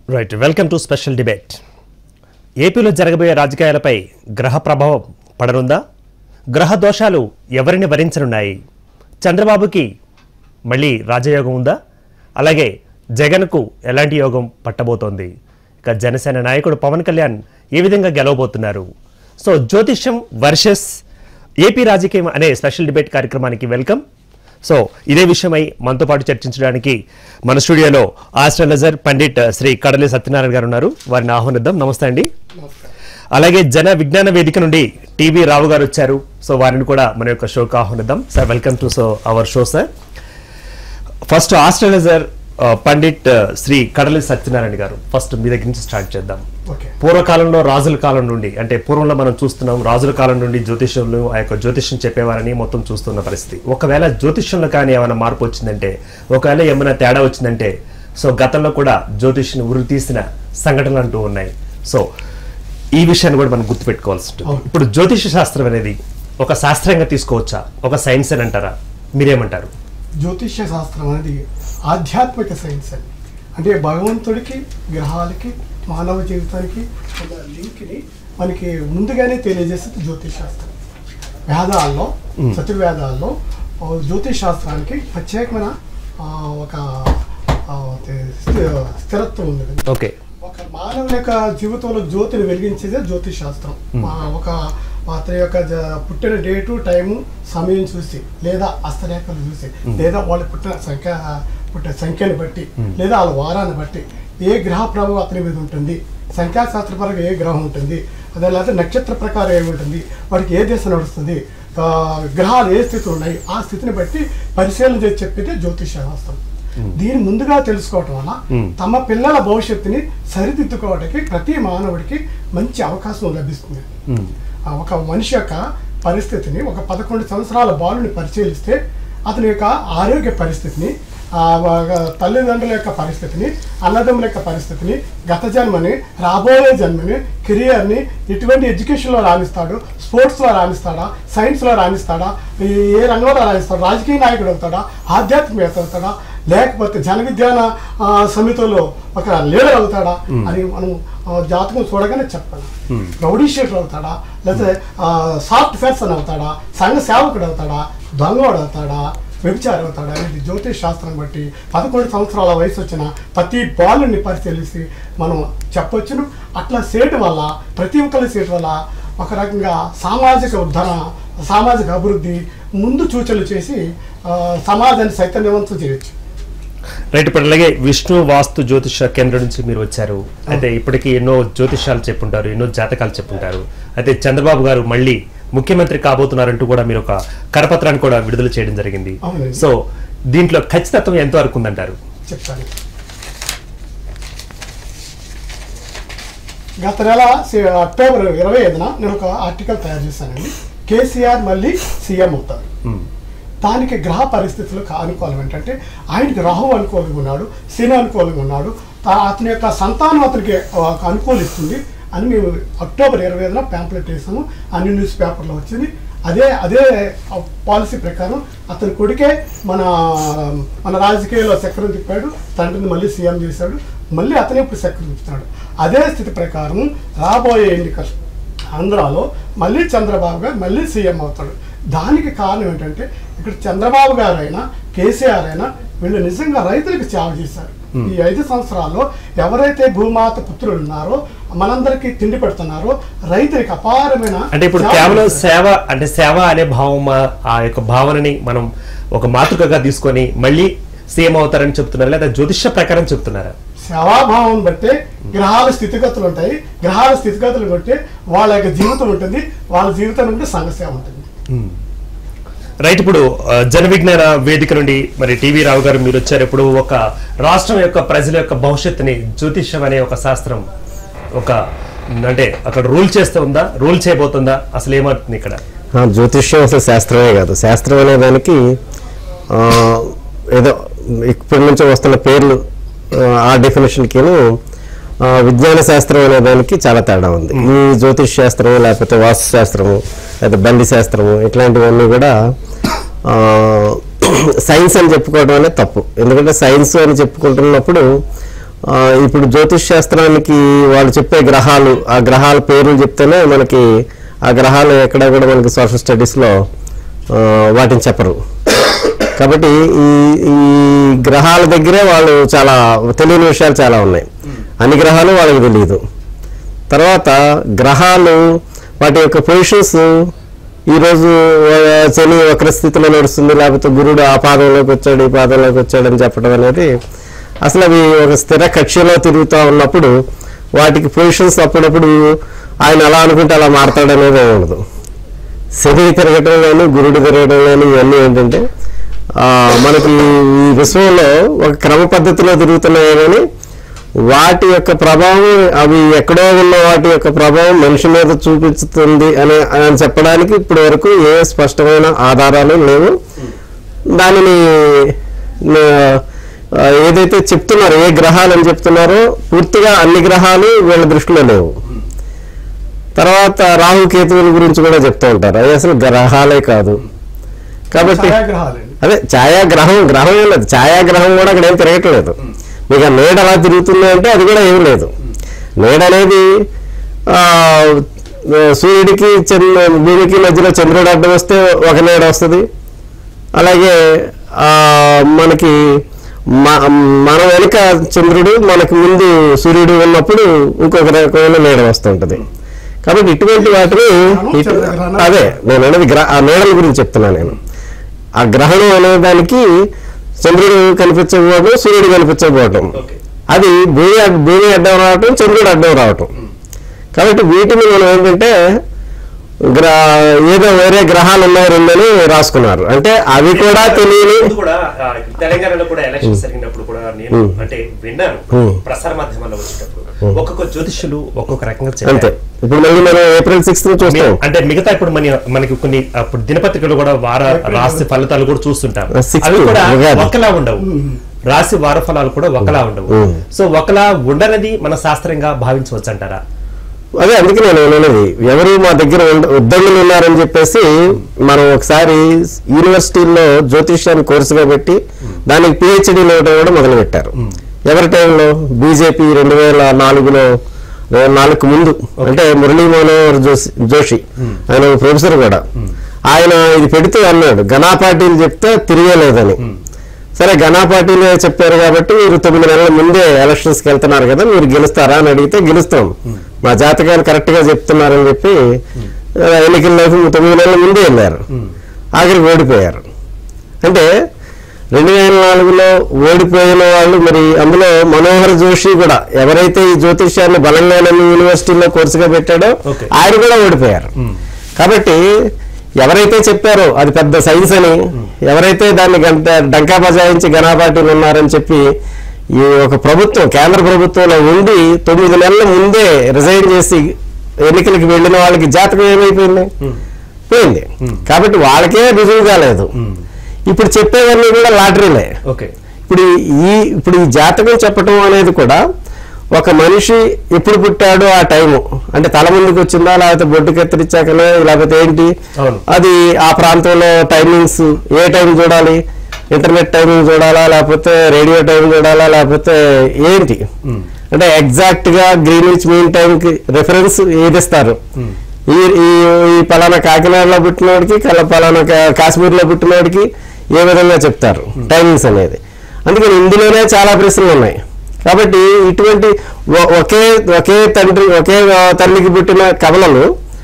Right welcome to special debate ఏపీలో జరగబోయే రాజకీయాలపై గ్రహ ప్రభావం పడనుందా గ్రహ దోషాలు ఎవరిని వరించనున్నాయి చంద్రబాబుకి మళ్ళీ రాజయోగం ఉందా అలాగే జగన్కు ఎలాంటి యోగం పట్టబోతోంది ఇక జనసేన నాయకుడు పవన్ కళ్యాణ్ ఏ విధంగా గెలవబోతున్నారు సో జ్యోతిష్యం వర్సెస్ ఏపీ రాజకీయం అనే స్పెషల్ డిబేట్ కార్యక్రమానికి వెల్కమ్ సో ఇదే విషయమై మనతో పాటు చర్చించడానికి మన స్టూడియోలో ఆస్ట్రాలజర్ పండిట్ శ్రీ కడలి సత్యనారాయణ గారు ఉన్నారు వారిని ఆహ్వానిద్దాం నమస్తే అండి అలాగే జన విజ్ఞాన వేదిక నుండి టీవీ రావు గారు వచ్చారు సో వారిని కూడా మన యొక్క షోకి ఆహ్వానిద్దాం sir welcome to so our show sir first astrologer ఆ, పండిట్ ఆ, శ్రీ కడలి సత్యనారాయణ గారు ఫస్ట్ మీ దగ్గర నుంచి స్టార్ట్ చేద్దాం ఓకే పూర్వకాలంలో రాజుల కాలం నుండి అంటే పూర్వంలో మనం చూస్తున్నాం రాజుల కాలం నుండి జ్యోతిష్యులు ఆ యొక్క జ్యోతిష్యం చెప్పేవారని మొత్తం చూస్తున్న పరిస్థితి ఒకవేళ జ్యోతిష్యంలో కానీ ఏమైనా మార్పు వచ్చిందంటే ఒకవేళ ఏమైనా తేడా వచ్చిందంటే సో గతంలో కూడా జ్యోతిష్యం ఉరి తీసిన సంఘటనలు అంటూ ఉన్నాయి సో ఈ విషయాన్ని కూడా మనం గుర్తుపెట్టుకోవాల్సి ఉంటుంది అవును. ఇప్పుడు జ్యోతిష శాస్త్రం అనేది ఒక శాస్త్రంగా తీసుకోవచ్చా ఒక సైన్స్ అని అంటారా మీరేమంటారు జ్యోతిష్య శాస్త్రం అనేది ఆధ్యాత్మిక సైన్స్ అండి అంటే భగవంతుడికి గ్రహాలకి మానవ జీవితానికి ఉన్న లింక్ని మనకి ముందుగానే తెలియజేసేది జ్యోతిష్ శాస్త్రం వేదాల్లో చతుర్వేదాల్లో ఆ, జ్యోతిష్ శాస్త్రానికి ప్రత్యేకమైన ఆ, ఒక ఆ, స్థి- స్థిరత్వం ఉంది ఓకే ఒక మానవుని యొక్క జీవితంలో జ్యోతిని వెలిగించేదే జ్యోతిష్ శాస్త్రం ఆ, ఒక అతని యొక్క జ- పుట్టిన డేటు టైము సమయం చూసి లేదా హస్తరేఖలు చూసి లేదా వాళ్ళు పుట్టిన సంఖ్య పుట్టిన సంఖ్యను బట్టి లేదా వాళ్ళ వారాన్ని బట్టి ఏ గ్రహ ప్రభావం అతని మీద ఉంటుంది సంఖ్యాశాస్త్రపరంగా ఏ గ్రహం ఉంటుంది అదే లేకపోతే నక్షత్ర ప్రకారం ఏమి ఉంటుంది వాడికి ఏ దిశ నడుస్తుంది ఆ, గ్రహాలు ఏ స్థితిలో ఉన్నాయి ఆ స్థితిని బట్టి పరిశీలన చేసి చెప్పేదే జ్యోతిష శాస్త్రం దీన్ని ముందుగా తెలుసుకోవటం వల్ల తమ పిల్లల భవిష్యత్తుని సరిదిద్దుకోవడానికి ప్రతి మానవుడికి మంచి అవకాశం లభిస్తుంది ఆ ఒక మనిషి యొక్క పరిస్థితిని ఒక పదకొండు సంవత్సరాల బాలుని పరిశీలిస్తే అతని యొక్క ఆరోగ్య పరిస్థితిని ఆ ఒక తల్లిదండ్రుల యొక్క పరిస్థితిని అన్నదమ్ముల యొక్క పరిస్థితిని గత జన్మని రాబోయే జన్మని కెరియర్ని ఎటువంటి ఎడ్యుకేషన్లో రాణిస్తాడు స్పోర్ట్స్లో రాణిస్తాడా సైన్స్లో రాణిస్తాడా ఈ- ఏ రంగంలో రాణిస్తాడు రాజకీయ నాయకుడు అవుతాడా ఆధ్యాత్మికవేత్త అవుతాడా లేకపోతే జన విజ్ఞాన ఆ, సమితిలో ఒక లీడర్ అవుతాడా అని మనం ఆ, జాతకం చూడగానే చెప్పాలి రౌడీ షీటర్ అవుతాడా లేకపోతే సాఫ్ట్ పర్సన్ అవుతాడా సంఘ సేవకుడు అవుతాడా దొంగవాడు అవుతాడా వ్యభిచారం అవుతాడా అనేది జ్యోతిష్ శాస్త్రం బట్టి పదకొండు సంవత్సరాల వయసు వచ్చిన ప్రతి బాలుని పరిశీలిసి మనం చెప్పొచ్చును అట్లా చేయటం వల్ల ప్రతి ఒక్కరి చేయటం వల్ల ఒక రకంగా సామాజిక ఉద్ధరణ సామాజిక అభివృద్ధి ముందు సూచనలు చేసి ఆ, సమాజాన్ని చైతన్యవంతం చేయొచ్చు రైట్ ఇప్పుడు అలాగే విష్ణు వాస్తు జ్యోతిష కేంద్రం నుంచి మీరు వచ్చారు అయితే ఇప్పటికీ ఎన్నో జ్యోతిషాలు చెప్పుంటారు ఎన్నో జాతకాలు చెప్పుంటారు అయితే చంద్రబాబు గారు మళ్ళీ ముఖ్యమంత్రి కాబోతున్నారంటూ కూడా మీరు ఒక కరపత్రాన్ని కూడా విడుదల చేయడం జరిగింది అవునండి. సో దీంట్లో ఖచ్చితత్వం ఎంత వరకు ఉందంటారు చెప్తాను గత నెల సి- అక్టోబర్ ఇరవై ఐదున నేను ఒక ఆర్టికల్ తయారు చేశానండి కేసీఆర్ మళ్ళీ సీఎం అవుతారు మ్మ్. దానికి గ్రహ పరిస్థితులు కా- అనుకూలం ఏంటంటే ఆయనకి రాహు అనుకూలంగా ఉన్నాడు శని అనుకూలంగా ఉన్నాడు తా- అతని యొక్క సంతానం అతనికి ఆ, అనుకూలిస్తుంది అని మేము అక్టోబర్ ఇరవై ఐదున ప్యాంప్లెట్ వేసాము అన్ని న్యూస్ పేపర్లో వచ్చింది అదే అదే పాలసీ ప్రకారం అతని కొడుకే మన మన రాజకీయాల్లో చక్రం తిప్పాడు తండ్రిని మళ్ళీ సీఎం చేశాడు మళ్ళీ అతనే ఇప్పుడు చక్రం తిప్పుతున్నాడు అదే స్థితి ప్రకారం రాబోయే ఎన్నికలు ఆంధ్రాలో మళ్ళీ చంద్రబాబు గారు మళ్ళీ సీఎం అవుతాడు దానికి కారణం ఏంటంటే ఇక్కడ చంద్రబాబు గారు అయినా కేసీఆర్ అయినా వీళ్ళు నిజంగా రైతులకు సేవ చేశారు ఈ ఐదు సంవత్సరాల్లో ఎవరైతే భూమాత పుత్రులు ఉన్నారో మనందరికీ తిండి పెడుతున్నారో రైతులకు అపారమైన అంటే ఇప్పుడు సేవ కేవలం చేశారు. సేవ అంటే సేవ అనే భావం ఆ- ఆ యొక్క భావనని మనం ఒక మాతృకగా తీసుకొని మళ్ళీ సీఎం అవుతారని చెప్తున్నారు లేదా జ్యోతిష ప్రకారం చెప్తున్నారా సేవాభావం బట్టే గ్రహాల స్థితిగతులు ఉంటాయి గ్రహాల స్థితిగతులు బట్టి వాళ్ళ యొక్క జీవితం ఉంటుంది వాళ్ళ జీవితం నుండి సంఘ సేవ ఉంటుంది రైట్ ఇప్పుడు ఆ, జన విజ్ఞాన వేదిక నుండి మరి టీవీ రావు గారు మీరు వచ్చారు ఇప్పుడు ఒక రాష్ట్రం యొక్క ప్రజల యొక్క భవిష్యత్తుని జ్యోతిష్యం అనే ఒక శాస్త్రం ఒక అంటే అక్కడ రూల్ చేస్తూ ఉందా రూల్ చేయబోతుందా అసలు ఏమవుతుంది ఇక్కడ ఆ, జ్యోతిష్యం అసలు శాస్త్రమే కాదు శాస్త్రం అనే దానికి ఆ, ఏదో ఇప్పటి నుంచి వస్తున్న పేర్లు ఆ, ఆ డెఫినేషన్కిను విజ్ఞాన శాస్త్రం అనే దానికి చాలా తేడా ఉంది ఈ జ్యోతిష్ శాస్త్రము లేకపోతే వాస్తు శాస్త్రము లేకపోతే బండి శాస్త్రము ఇట్లాంటివన్నీ కూడా ఆ, సైన్స్ అని చెప్పుకోవడం అనేది తప్పు ఎందుకంటే సైన్స్ అని చెప్పుకుంటున్నప్పుడు ఆ, ఇప్పుడు జ్యోతిష్ శాస్త్రానికి వాళ్ళు చెప్పే గ్రహాలు ఆ గ్రహాల పేర్లు చెప్తేనే మనకి ఆ గ్రహాలు ఎక్కడ కూడా మనకి సోషల్ స్టడీస్లో వాటిని చెప్పరు కాబట్టి ఈ ఈ గ్రహాల దగ్గరే వాళ్ళు చాలా తెలియని విషయాలు చాలా ఉన్నాయి అన్ని గ్రహాలు వాళ్ళకి తెలియదు తర్వాత గ్రహాలు వాటి యొక్క పొజిషన్స్ ఈరోజు ఆ, శని వక్ర స్థితిలో నడుస్తుంది లేకపోతే గురుడు ఆ పాదంలోకి వచ్చాడు ఈ పాదంలోకి వచ్చాడు అని చెప్పడం అనేది అసలు అవి ఒక స్థిర కక్షలో తిరుగుతూ ఉన్నప్పుడు వాటికి పొజిషన్స్ అప్పుడప్పుడు ఆయన అలా అనుకుంటే అలా మారతాడు అనేది ఏమి ఉండదు శని తిరగటం కానీ గురుడు తిరగటం కానీ ఇవన్నీ ఏంటంటే ఆ, మనకి ఈ విశ్వంలో ఒక క్రమ పద్ధతిలో తిరుగుతున్నాయి కానీ వాటి యొక్క ప్రభావం అవి ఎక్కడో ఉన్న వాటి యొక్క ప్రభావం మనిషి మీద చూపిస్తుంది అని అని చెప్పడానికి ఇప్పటి వరకు ఏ స్పష్టమైన ఆధారాలు లేవు దానిని నా- ఆ, ఏదైతే చెప్తున్నారో ఏ గ్రహాలు అని చెప్తున్నారో పూర్తిగా అన్ని గ్రహాలు వీళ్ళ దృష్టిలో లేవు తర్వాత రాహు కేతువుల గురించి కూడా చెప్తూ ఉంటారు అవి అసలు గ్రహాలే కాదు కాబట్టి ఛాయాగ్రహాలండి అదే ఛాయాగ్రహం గ్రహం ఏం లేదు ఛాయాగ్రహం కూడా అక్కడ ఏం తిరగట్లేదు మీకు ఆ నీడ అలా తిరుగుతుంది అంటే అది కూడా ఏం లేదు నీడ అనేది ఆ, సూర్యుడికి చంద్ర భూమికి మధ్యలో చంద్రుడు అడ్డం వస్తే ఒక నీడ వస్తుంది అలాగే ఆ, మనకి మ- మన వెనుక చంద్రుడు మనకు ముందు సూర్యుడు ఉన్నప్పుడు ఇంకొక రకమైన నీడ వస్తుంటది కాబట్టి ఇటువంటి వాటిని ఇటు- అదే నేను అనేది గ్రహ ఆ నీడల గురించి చెప్తున్నాను నేను ఆ గ్రహణం అనే దానికి చంద్రుడు కనిపించకపోవడం సూర్యుడు కనిపించకపోవడం ఓకే అది భూమి అడ్- భూమి అడ్డం రావటం చంద్రుడు అడ్డం రావటం కాబట్టి వీటిని మనం ఏంటంటే గ్ర ఏదో వేరే గ్రహాలు ఉన్నాయి రెండని రాసుకున్నారు అంటే అవి కూడా తెలియని ముందు కూడా ఆ, తెలంగాణలో కూడా ఎలక్షన్ జరిగినప్పుడు కూడా నేను అంటే విన్నాను Hmm. ప్రసార మాధ్యమాల్లో వచ్చేటప్పుడు ఒక్కొక్క జ్యోతిష్యులు ఒక్కొక్క రకంగా చెప్పారు. అంతే ఇప్పుడు మళ్ళీ మనం ఏప్రిల్ సిక్స్త్ చూస్తాం మీ- అంటే మిగతా ఇప్పుడు మన మనకి కొన్ని అప్పుడు దినపత్రికలు కూడా వార రాశి ఫలితాలు కూడా చూస్తుంటాం ఆ, sixth అవి కూడా ఉగాది. ఒకలా ఉండవు రాశి వార ఫలాలు కూడా ఒకలా ఉండవు Hmm. సో ఒకలా ఉండనది మన శాస్త్రంగా భావించవచ్చు అంటారా అదే అందుకే నేను అనేది ఎవరు మా దగ్గర ఉండ- ఉద్యోగులు ఉన్నారని చెప్పేసి మనం ఒకసారి యూనివర్సిటీల్లో జ్యోతిష్యాన్ని కోర్సుగా పెట్టి దానికి పిహెచ్డీ ఇవ్వడం కూడా మొదలు పెట్టారు ఎవరి టైంలో బీజేపీ రెండు వేల నాలుగులో ఆ, నాలుగు ముందు అంటే మురళీ మనోహర్ జోషి జోషి ఆయన ఒక ప్రొఫెసర్ కూడా ఆయన ఇది పెడుతూ అన్నాడు ఘనా పార్టీలు చెప్తే తిరిగేలేదని సరే ఘనా పార్టీలే చెప్పారు కాబట్టి మీరు తొమ్మిది నెలల ముందే ఎలక్షన్స్కి వెళ్తున్నారు కదా మీరు గెలుస్తారా అని అడిగితే గెలుస్తాం మా జాతకాలు కరెక్ట్ గా చెప్తున్నారని చెప్పి ఆ, ఎన్నికల్లోకి తొమ్మిది నెలల ముందే వెళ్ళారు ఆఖరికి ఓడిపోయారు అంటే రెండు వేల నాలుగులో ఓడిపోయిన వాళ్ళు మరి అందులో మనోహర్ జోషి కూడా ఎవరైతే ఈ జ్యోతిష్యాన్ని బలంగా నమ్మి యూనివర్సిటీలో కోర్సుగా పెట్టాడో Okay. ఆయన కూడా ఓడిపోయారు కాబట్టి ఎవరైతే చెప్పారో అది పెద్ద సైన్స్ అని ఎవరైతే దాన్ని గంట డంకా బజాయించి ఘనాపాటీలు ఉన్నారని చెప్పి ఈ ఒక ప్రభుత్వం కేంద్ర ప్రభుత్వంలో ఉండి తొమ్మిది నెలల ముందే రిజైన్ చేసి ఎన్నికలకు వెళ్ళిన వాళ్ళకి జాతకం ఏమైపోయింది పోయింది కాబట్టి వాళ్ళకే రుజువు కాలేదు ఇప్పుడు చెప్పేవన్నీ కూడా లాటరీలే ఓకే ఇప్పుడు ఈ ఇప్పుడు ఈ జాతకం చెప్పటం అనేది కూడా ఒక మనిషి ఎప్పుడు పుట్టాడో ఆ టైము అంటే తల ముందుకు వచ్చిందా లేకపోతే బొడ్డు కత్తిరించాకనే లేకపోతే ఏంటి అవును. అది ఆ ప్రాంతంలో టైమింగ్స్ ఏ టైం చూడాలి ఇంటర్నెట్ టైమింగ్ చూడాలా లేకపోతే రేడియో టైం చూడాలా లేకపోతే ఏంటి అంటే ఎగ్జాక్ట్ గా గ్రీన్విచ్ మీన్ టైం కి రెఫరెన్స్ ఏది ఇస్తారు ఈ ఈ ఈ పలానా కాకినాడలో పుట్టినోడికి కల పలానా కా- కాశ్మీర్లో పుట్టినోడికి ఏ విధంగా చెప్తారు టైమింగ్స్ అనేది అందుకని ఇందులోనే చాలా ప్రశ్నలు ఉన్నాయి కాబట్టి ఇటువంటి ఒ- ఒకే ఒకే తండ్రి ఒకే ఆ, తల్లికి పుట్టిన కవలలు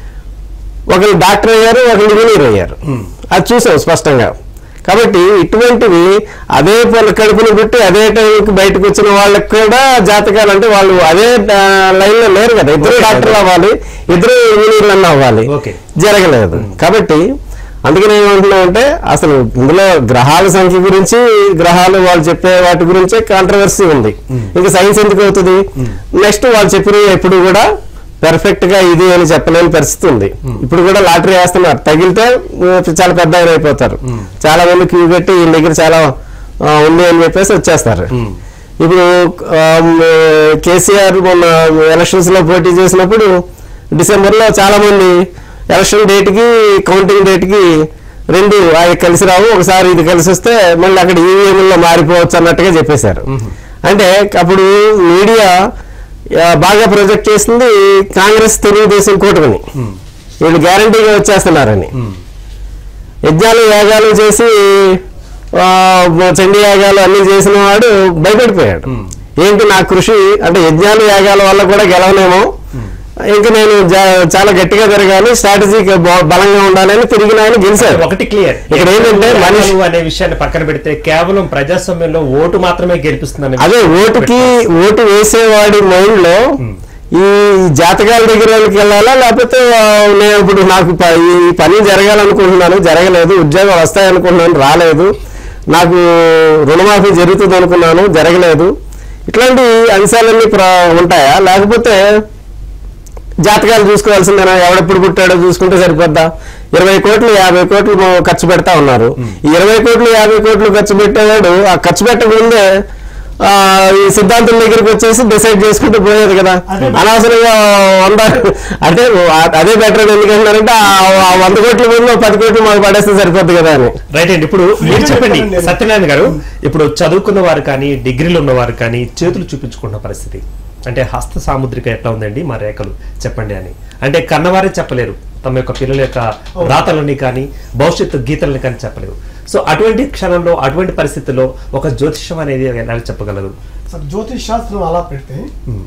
ఒకరు డాక్టర్ అయ్యారు ఒకరు ఇంజనీర్ అయ్యారు అది చూసాం స్పష్టంగా కాబట్టి ఇటువంటివి అదే పొల కడుపును పుట్టి అదే టైంకి బయటకు వచ్చిన వాళ్ళకి కూడా జాతకాలు అంటే వాళ్ళు అదే లైన్ లో లేరు కదా ఇద్దరు డాక్టర్లు అవ్వాలి ఇద్దరు ఇంజనీర్లు అన్న అవ్వాలి ఓకే. జరగలేదు కాబట్టి అందుకని ఏమంటున్నాం అంటే అసలు ఇందులో గ్రహాల సంఖ్య గురించి గ్రహాలు వాళ్ళు చెప్పే వాటి గురించే కాంట్రవర్సీ ఉంది ఇంకా సైన్స్ ఎందుకు అవుతుంది నెక్స్ట్ వాళ్ళు చెప్పినవి ఎప్పుడు కూడా పెర్ఫెక్ట్ గా ఇది అని చెప్పలేని పరిస్థితి ఉంది ఇప్పుడు కూడా లాటరీ వేస్తున్నారు తగిలితే ఆ, చాలా పెద్ద ఆయన అయిపోతారు చాలా మంది క్యూ పెట్టి వీళ్ళ దగ్గర చాలా ఆ, ఉంది అని చెప్పేసి వచ్చేస్తారు ఇప్పుడు కేసీఆర్ మొన్న ఎలక్షన్స్ లో పోటీ చేసినప్పుడు డిసెంబర్ లో చాలా మంది ఎలక్షన్ డేట్ కి కౌంటింగ్ డేట్ కి రెండు ఆయన కలిసి రావు ఒకసారి ఇది కలిసి వస్తే మళ్ళీ అక్కడ ఈవీఎంలో మారిపోవచ్చు అన్నట్టుగా చెప్పేశారు అంటే అప్పుడు మీడియా ఆ, బాగా ప్రొజెక్ట్ చేసింది కాంగ్రెస్ తెలుగుదేశం కూటమిని వీళ్ళు గ్యారంటీగా వచ్చేస్తున్నారని యజ్ఞాలు యాగాలు చేసి ఆ, చండీ యాగాలు అన్ని చేసిన వాడు భయపడిపోయాడు ఏంటి నా కృషి అంటే యజ్ఞాలు యాగాల వల్ల కూడా గెలవనేమో ఇంక నేను జా- చాలా గట్టిగా తిరగాలి స్ట్రాటజీ బలంగా ఉండాలని తిరిగిన ఆయన గెలిచాడు ఒకటి క్లియర్ ఇక్కడ ఏంటంటే మనిషి అనే విషయాన్ని పక్కన పెడితే కేవలం ప్రజాస్వామ్యంలో ఓటు మాత్రమే గెలిపిస్తుందని అదే ఓటుకి ఓటు వేసేవాడి మైండ్ లో ఈ జాతకాల దగ్గరికి వెళ్ళాలా లేకపోతే ఆ, నేను ఇప్పుడు నాకు ప- ఈ పని జరగాలనుకుంటున్నాను జరగలేదు ఉద్యోగం వస్తాయనుకుంటున్నాను రాలేదు నాకు రుణమాఫీ జరుగుతుంది అనుకున్నాను జరగలేదు ఇట్లాంటి అంశాలన్నీ ప్ర- ఉంటాయా లేకపోతే జాతకాలు చూసుకోవాల్సిందేనా ఎవడెప్పుడు పుట్టాడో చూసుకుంటే సరిపోద్దా ఇరవై కోట్లు యాభై కోట్లు mo- ఖర్చు పెడతా ఉన్నారు ఈ ఇరవై కోట్లు యాభై కోట్లు ఖర్చు పెట్టేవాడు ఆ ఖర్చు పెట్టకముందే ఆ, ఈ సిద్ధాంతం దగ్గరికి వచ్చేసి డిసైడ్ చేసుకుంటూ పోయేది కదా అదే. అనవసరంగా వంద అంటే ఆ- అదే బెటర్ ఎందుకంటున్నారంటే ఆ- ఆ వంద కోట్ల ముందు పది కోట్లు మాకు పడేస్తే సరిపోద్ది కదా అని రైట్ అండి ఇప్పుడు మీరు చెప్పండి చెప్పండి. సత్యనారాయణ గారు ఇప్పుడు చదువుకున్న వారు కానీ డిగ్రీలు ఉన్నవారు కానీ చేతులు చూపించుకున్న పరిస్థితి అంటే హస్త సాముద్రిక ఎట్లా ఉందండి మా రేఖలు చెప్పండి అని అంటే కన్నవారే చెప్పలేరు తమ యొక్క పిల్లల యొక్క రాతలని కానీ భవిష్యత్తు గీతలని కానీ చెప్పలేరు సో అటువంటి క్షణంలో అటువంటి పరిస్థితుల్లో ఒక జ్యోతిష్యం అనేది ఎలా చెప్పగలరు అసలు జ్యోతిష్ శాస్త్రం అలా పెడితే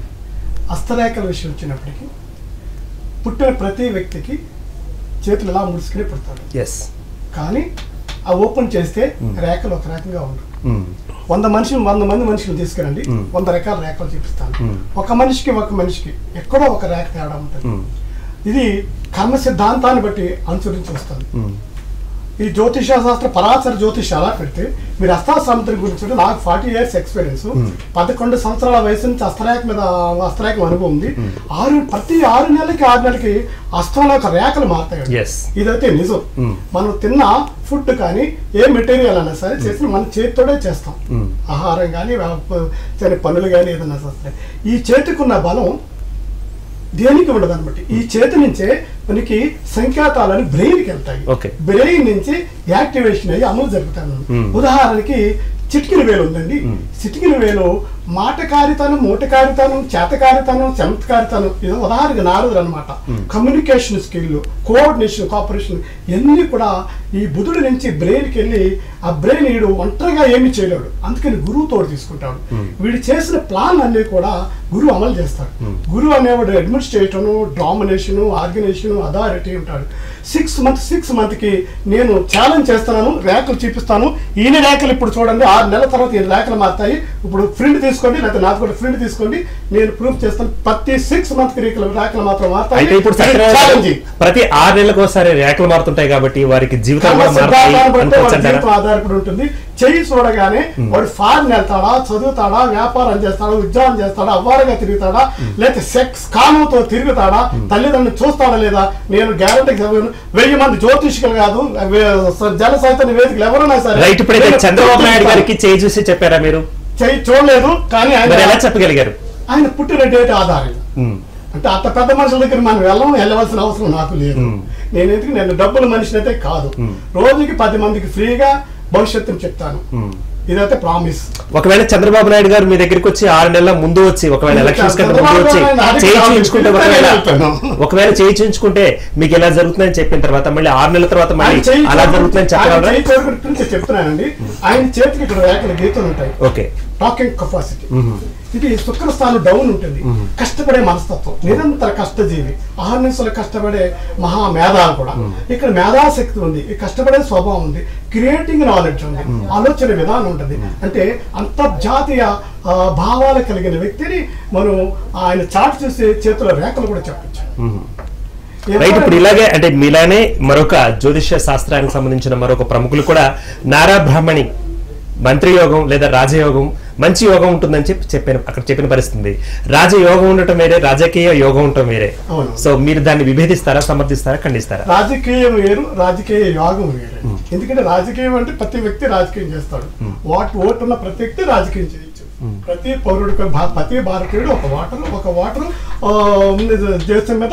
హస్తరేఖల విషయం వచ్చినప్పటికీ పుట్టిన ప్రతి వ్యక్తికి చేతులు ఇలా ముడుచుకుని పుడతాడు ఎస్ కానీ ఆ ఓపెన్ చేస్తే రేఖలు ఒక రకంగా ఉండవు వంద మనిషి వంద మంది మనుషులు తీసుకురండి వంద రకాల రేఖలు చూపిస్తాను ఒక మనిషికి ఒక మనిషికి ఎక్కడో ఒక రేఖ తేడా ఉంటుంది ఇది కర్మ సిద్ధాంతాన్ని బట్టి అనుసరించి వస్తుంది ఈ జ్యోతిష శాస్త్ర పరాశర జ్యోతిష అలా పెడితే మీరు హస్తా సముద్రం గురించి ఉంటే నాకు ఫార్టీ ఇయర్స్ ఎక్స్పీరియన్స్ పదకొండు సంవత్సరాల వయసు నుంచి హస్తరేఖ మీద హస్తరేఖ అనుభవం ఉంది ఆరు ప్రతి ఆరు నెలలకి ఆరు నెలలకి హస్తంలో ఒక రేఖలు మారుతాయి Yes. ఇదైతే నిజం మనం తిన్న ఫుడ్ కానీ ఏ మెటీరియల్ అయినా సరే చేసిన మన చేతితోనే చేస్తాం ఆహారం కానీ పనులు కానీ ఏదైనా సరే ఈ చేతికున్న బలం దేనికి ఉండదు అనమాట ఈ చేతి నుంచే మనకి సంకేతాలని బ్రెయిన్కి వెళ్తాయి Okay. బ్రెయిన్ నుంచి యాక్టివేషన్ అయ్యి అమలు జరుగుతాయి Hmm. ఉదాహరణకి చిటికిన వేలు ఉందండి చిటికిన వేలు మాటకారితనం మూటకారితనం చేతకారితనం చమత్కారితనం ఇది ఉదాహరణకి నారదులు అనమాట కమ్యూనికేషన్ స్కిల్ కోఆర్డినేషన్ కోఆపరేషన్ ఇవన్నీ కూడా ఈ బుధుడి నుంచి బ్రెయిన్కి వెళ్ళి ఆ బ్రెయిన్ వీడు ఒంటరిగా ఏమి చేయలేడు అందుకని గురువు తోడు తీసుకుంటాడు వీడు చేసిన ప్లాన్ అన్ని కూడా గురువు అమలు చేస్తాడు గురువు అనేవాడు అడ్మినిస్ట్రేషన్ డామినేషన్ ఆర్గనైజేషన్ అథారిటీ ఉంటాడు సిక్స్ మంత్ సిక్స్ మంత్ కి నేను ఛాలెంజ్ చేస్తున్నాను రేఖలు చూపిస్తాను ఈయన రేఖలు ఇప్పుడు చూడండి ఆరు నెలల తర్వాత ఈ రేఖలు మారుతాయి ఇప్పుడు ప్రింట్ తీసుకోండి లేకపోతే నాకు కూడా ప్రింట్ తీసుకోండి నేను ప్రూఫ్ చేస్తాను ప్రతి సిక్స్ మంత్ కి రేఖలు రేఖలు మాత్రం మారుతాయి అయితే ఇప్పుడు సత్యనారాయణ ఛాలెంజ్ గారు ప్రతి ఆరు నెలలకు ఒకసారి రేఖలు మారుతుంటాయి కాబట్టి వారికి జీవితాలు కర్మ కూడా మారుతాయి సిద్ధాంతాన్ని బట్టి అనుకోవచ్చు వాడి అంటారా? జీవితం ఆధారపడి ఉంటుంది చెయ్యి చూడగానే వాడు ఫారెన్ వెళ్తాడా చదువుతాడా వ్యాపారం చేస్తాడా ఉద్యోగం చేస్తాడా అవ్వారుగా తిరుగుతాడా లేకపోతే సెక్స్ కామంతో తిరుగుతాడా తల్లిదండ్రులు చూస్తాడా లేదా నేను గ్యారంటీ వెయ్యి మంది జ్యోతిష్కులు కాదు వే- జన సైతం నివేదికలు ఎవరైనా సరే రైట్ ఇప్పుడైతే నేను చంద్రబాబు నాయుడు చూపిస్తాను. గారికి చేయి చూసి చెప్పారా మీరు చెయ్యి చూడలేదు కానీ మరి ఎలా ఆయన చెప్పగలిగారు ఆయన పుట్టిన డేట్ ఆధారంగా ఉమ్. అంటే అంత పెద్ద మనుషుల దగ్గర మనం వెళ్ళం వెళ్ళవలసిన అవసరం నాకు లేదు నేను ఎందుకు నేను డబ్బుల మనిషిని అయితే కాదు రోజుకి పది మందికి ఫ్రీగా భవిష్యత్తుని చెప్తాను ఇదైతే ప్రామిస్ ఒకవేళ చంద్రబాబు నాయుడు గారు మీ దగ్గరికి వచ్చి ఆరు నెలల ముందు వచ్చి ఒకవేళ ఇంకా ఎలక్షన్స్ కంటే ముందు చంద్రబాబు వచ్చి నాయుడు నాడికి చేయి రావాలి. చూయించుకుంటే నేను ఒకవేళ వెళ్తాను. ఒకవేళ చేయి చూయించుకుంటే మీకు ఎలా జరుగుతుందని చెప్పిన తర్వాత మళ్ళీ ఆరు నెలల తర్వాత మళ్ళీ ఆయన చేయి అలా చూడకుండా- జరుగుతుందని ఆయన చెప్పగలరా చేయి చూడకుండా చెప్తున్నానండి ఆయన చేతికి ఇక్కడ రేఖల గీతలు ఉంటాయి ఓకే టాకింగ్ కెపాసిటీ ఇది శుక్రస్థానం డౌన్ ఉంటుంది కష్టపడే మనస్తత్వం నిరంతర కష్టజీవి ఆహర్నిశలు కష్టపడే మహా మేధావి కూడా ఇక్కడ మేధాశక్తి ఉంది ఈ కష్టపడే స్వభావం ఉంది క్రియేటింగ్ నాలెడ్జ్ ఉంది ఆలోచన విధానం ఉంటుంది అంటే అంతర్జాతీయ ఆ, భావాలు కలిగిన వ్యక్తిని మనం ఆయన చాటు చూసి చేతిలో రేఖలు కూడా చెప్పచ్చు రైట్ ఇప్పుడు ఇలాగే అంటే మీలానే మరొక జ్యోతిష్య శాస్త్రానికి సంబంధించిన మరొక ప్రముఖులు కూడా నారా బ్రాహ్మణి మంత్రి యోగం లేదా రాజయోగం మంచి యోగం ఉంటుందని చెప్పి చెప్పాను అక్కడ చెప్పిన పరిస్థితి ఉంది రాజయోగం ఉండటం వేరే రాజకీయ యోగం ఉండటం వేరే అవును. సో మీరు దాన్ని విభేదిస్తారా సమర్థిస్తారా ఖండిస్తారా రాజకీయం వేరు రాజకీయ యోగం వేరు ఎందుకంటే రాజకీయం అంటే ప్రతి వ్యక్తి రాజకీయం చేస్తాడు వాట్ ఓటు ఉన్న ప్రతి వ్యక్తి రాజకీయం చేయొచ్చు ప్రతి పౌరుడికి భా- ప్రతి భారతీయుడు ఒక ఓటరు ఒక ఓటరు ఆ, ఉంది దేశం మీద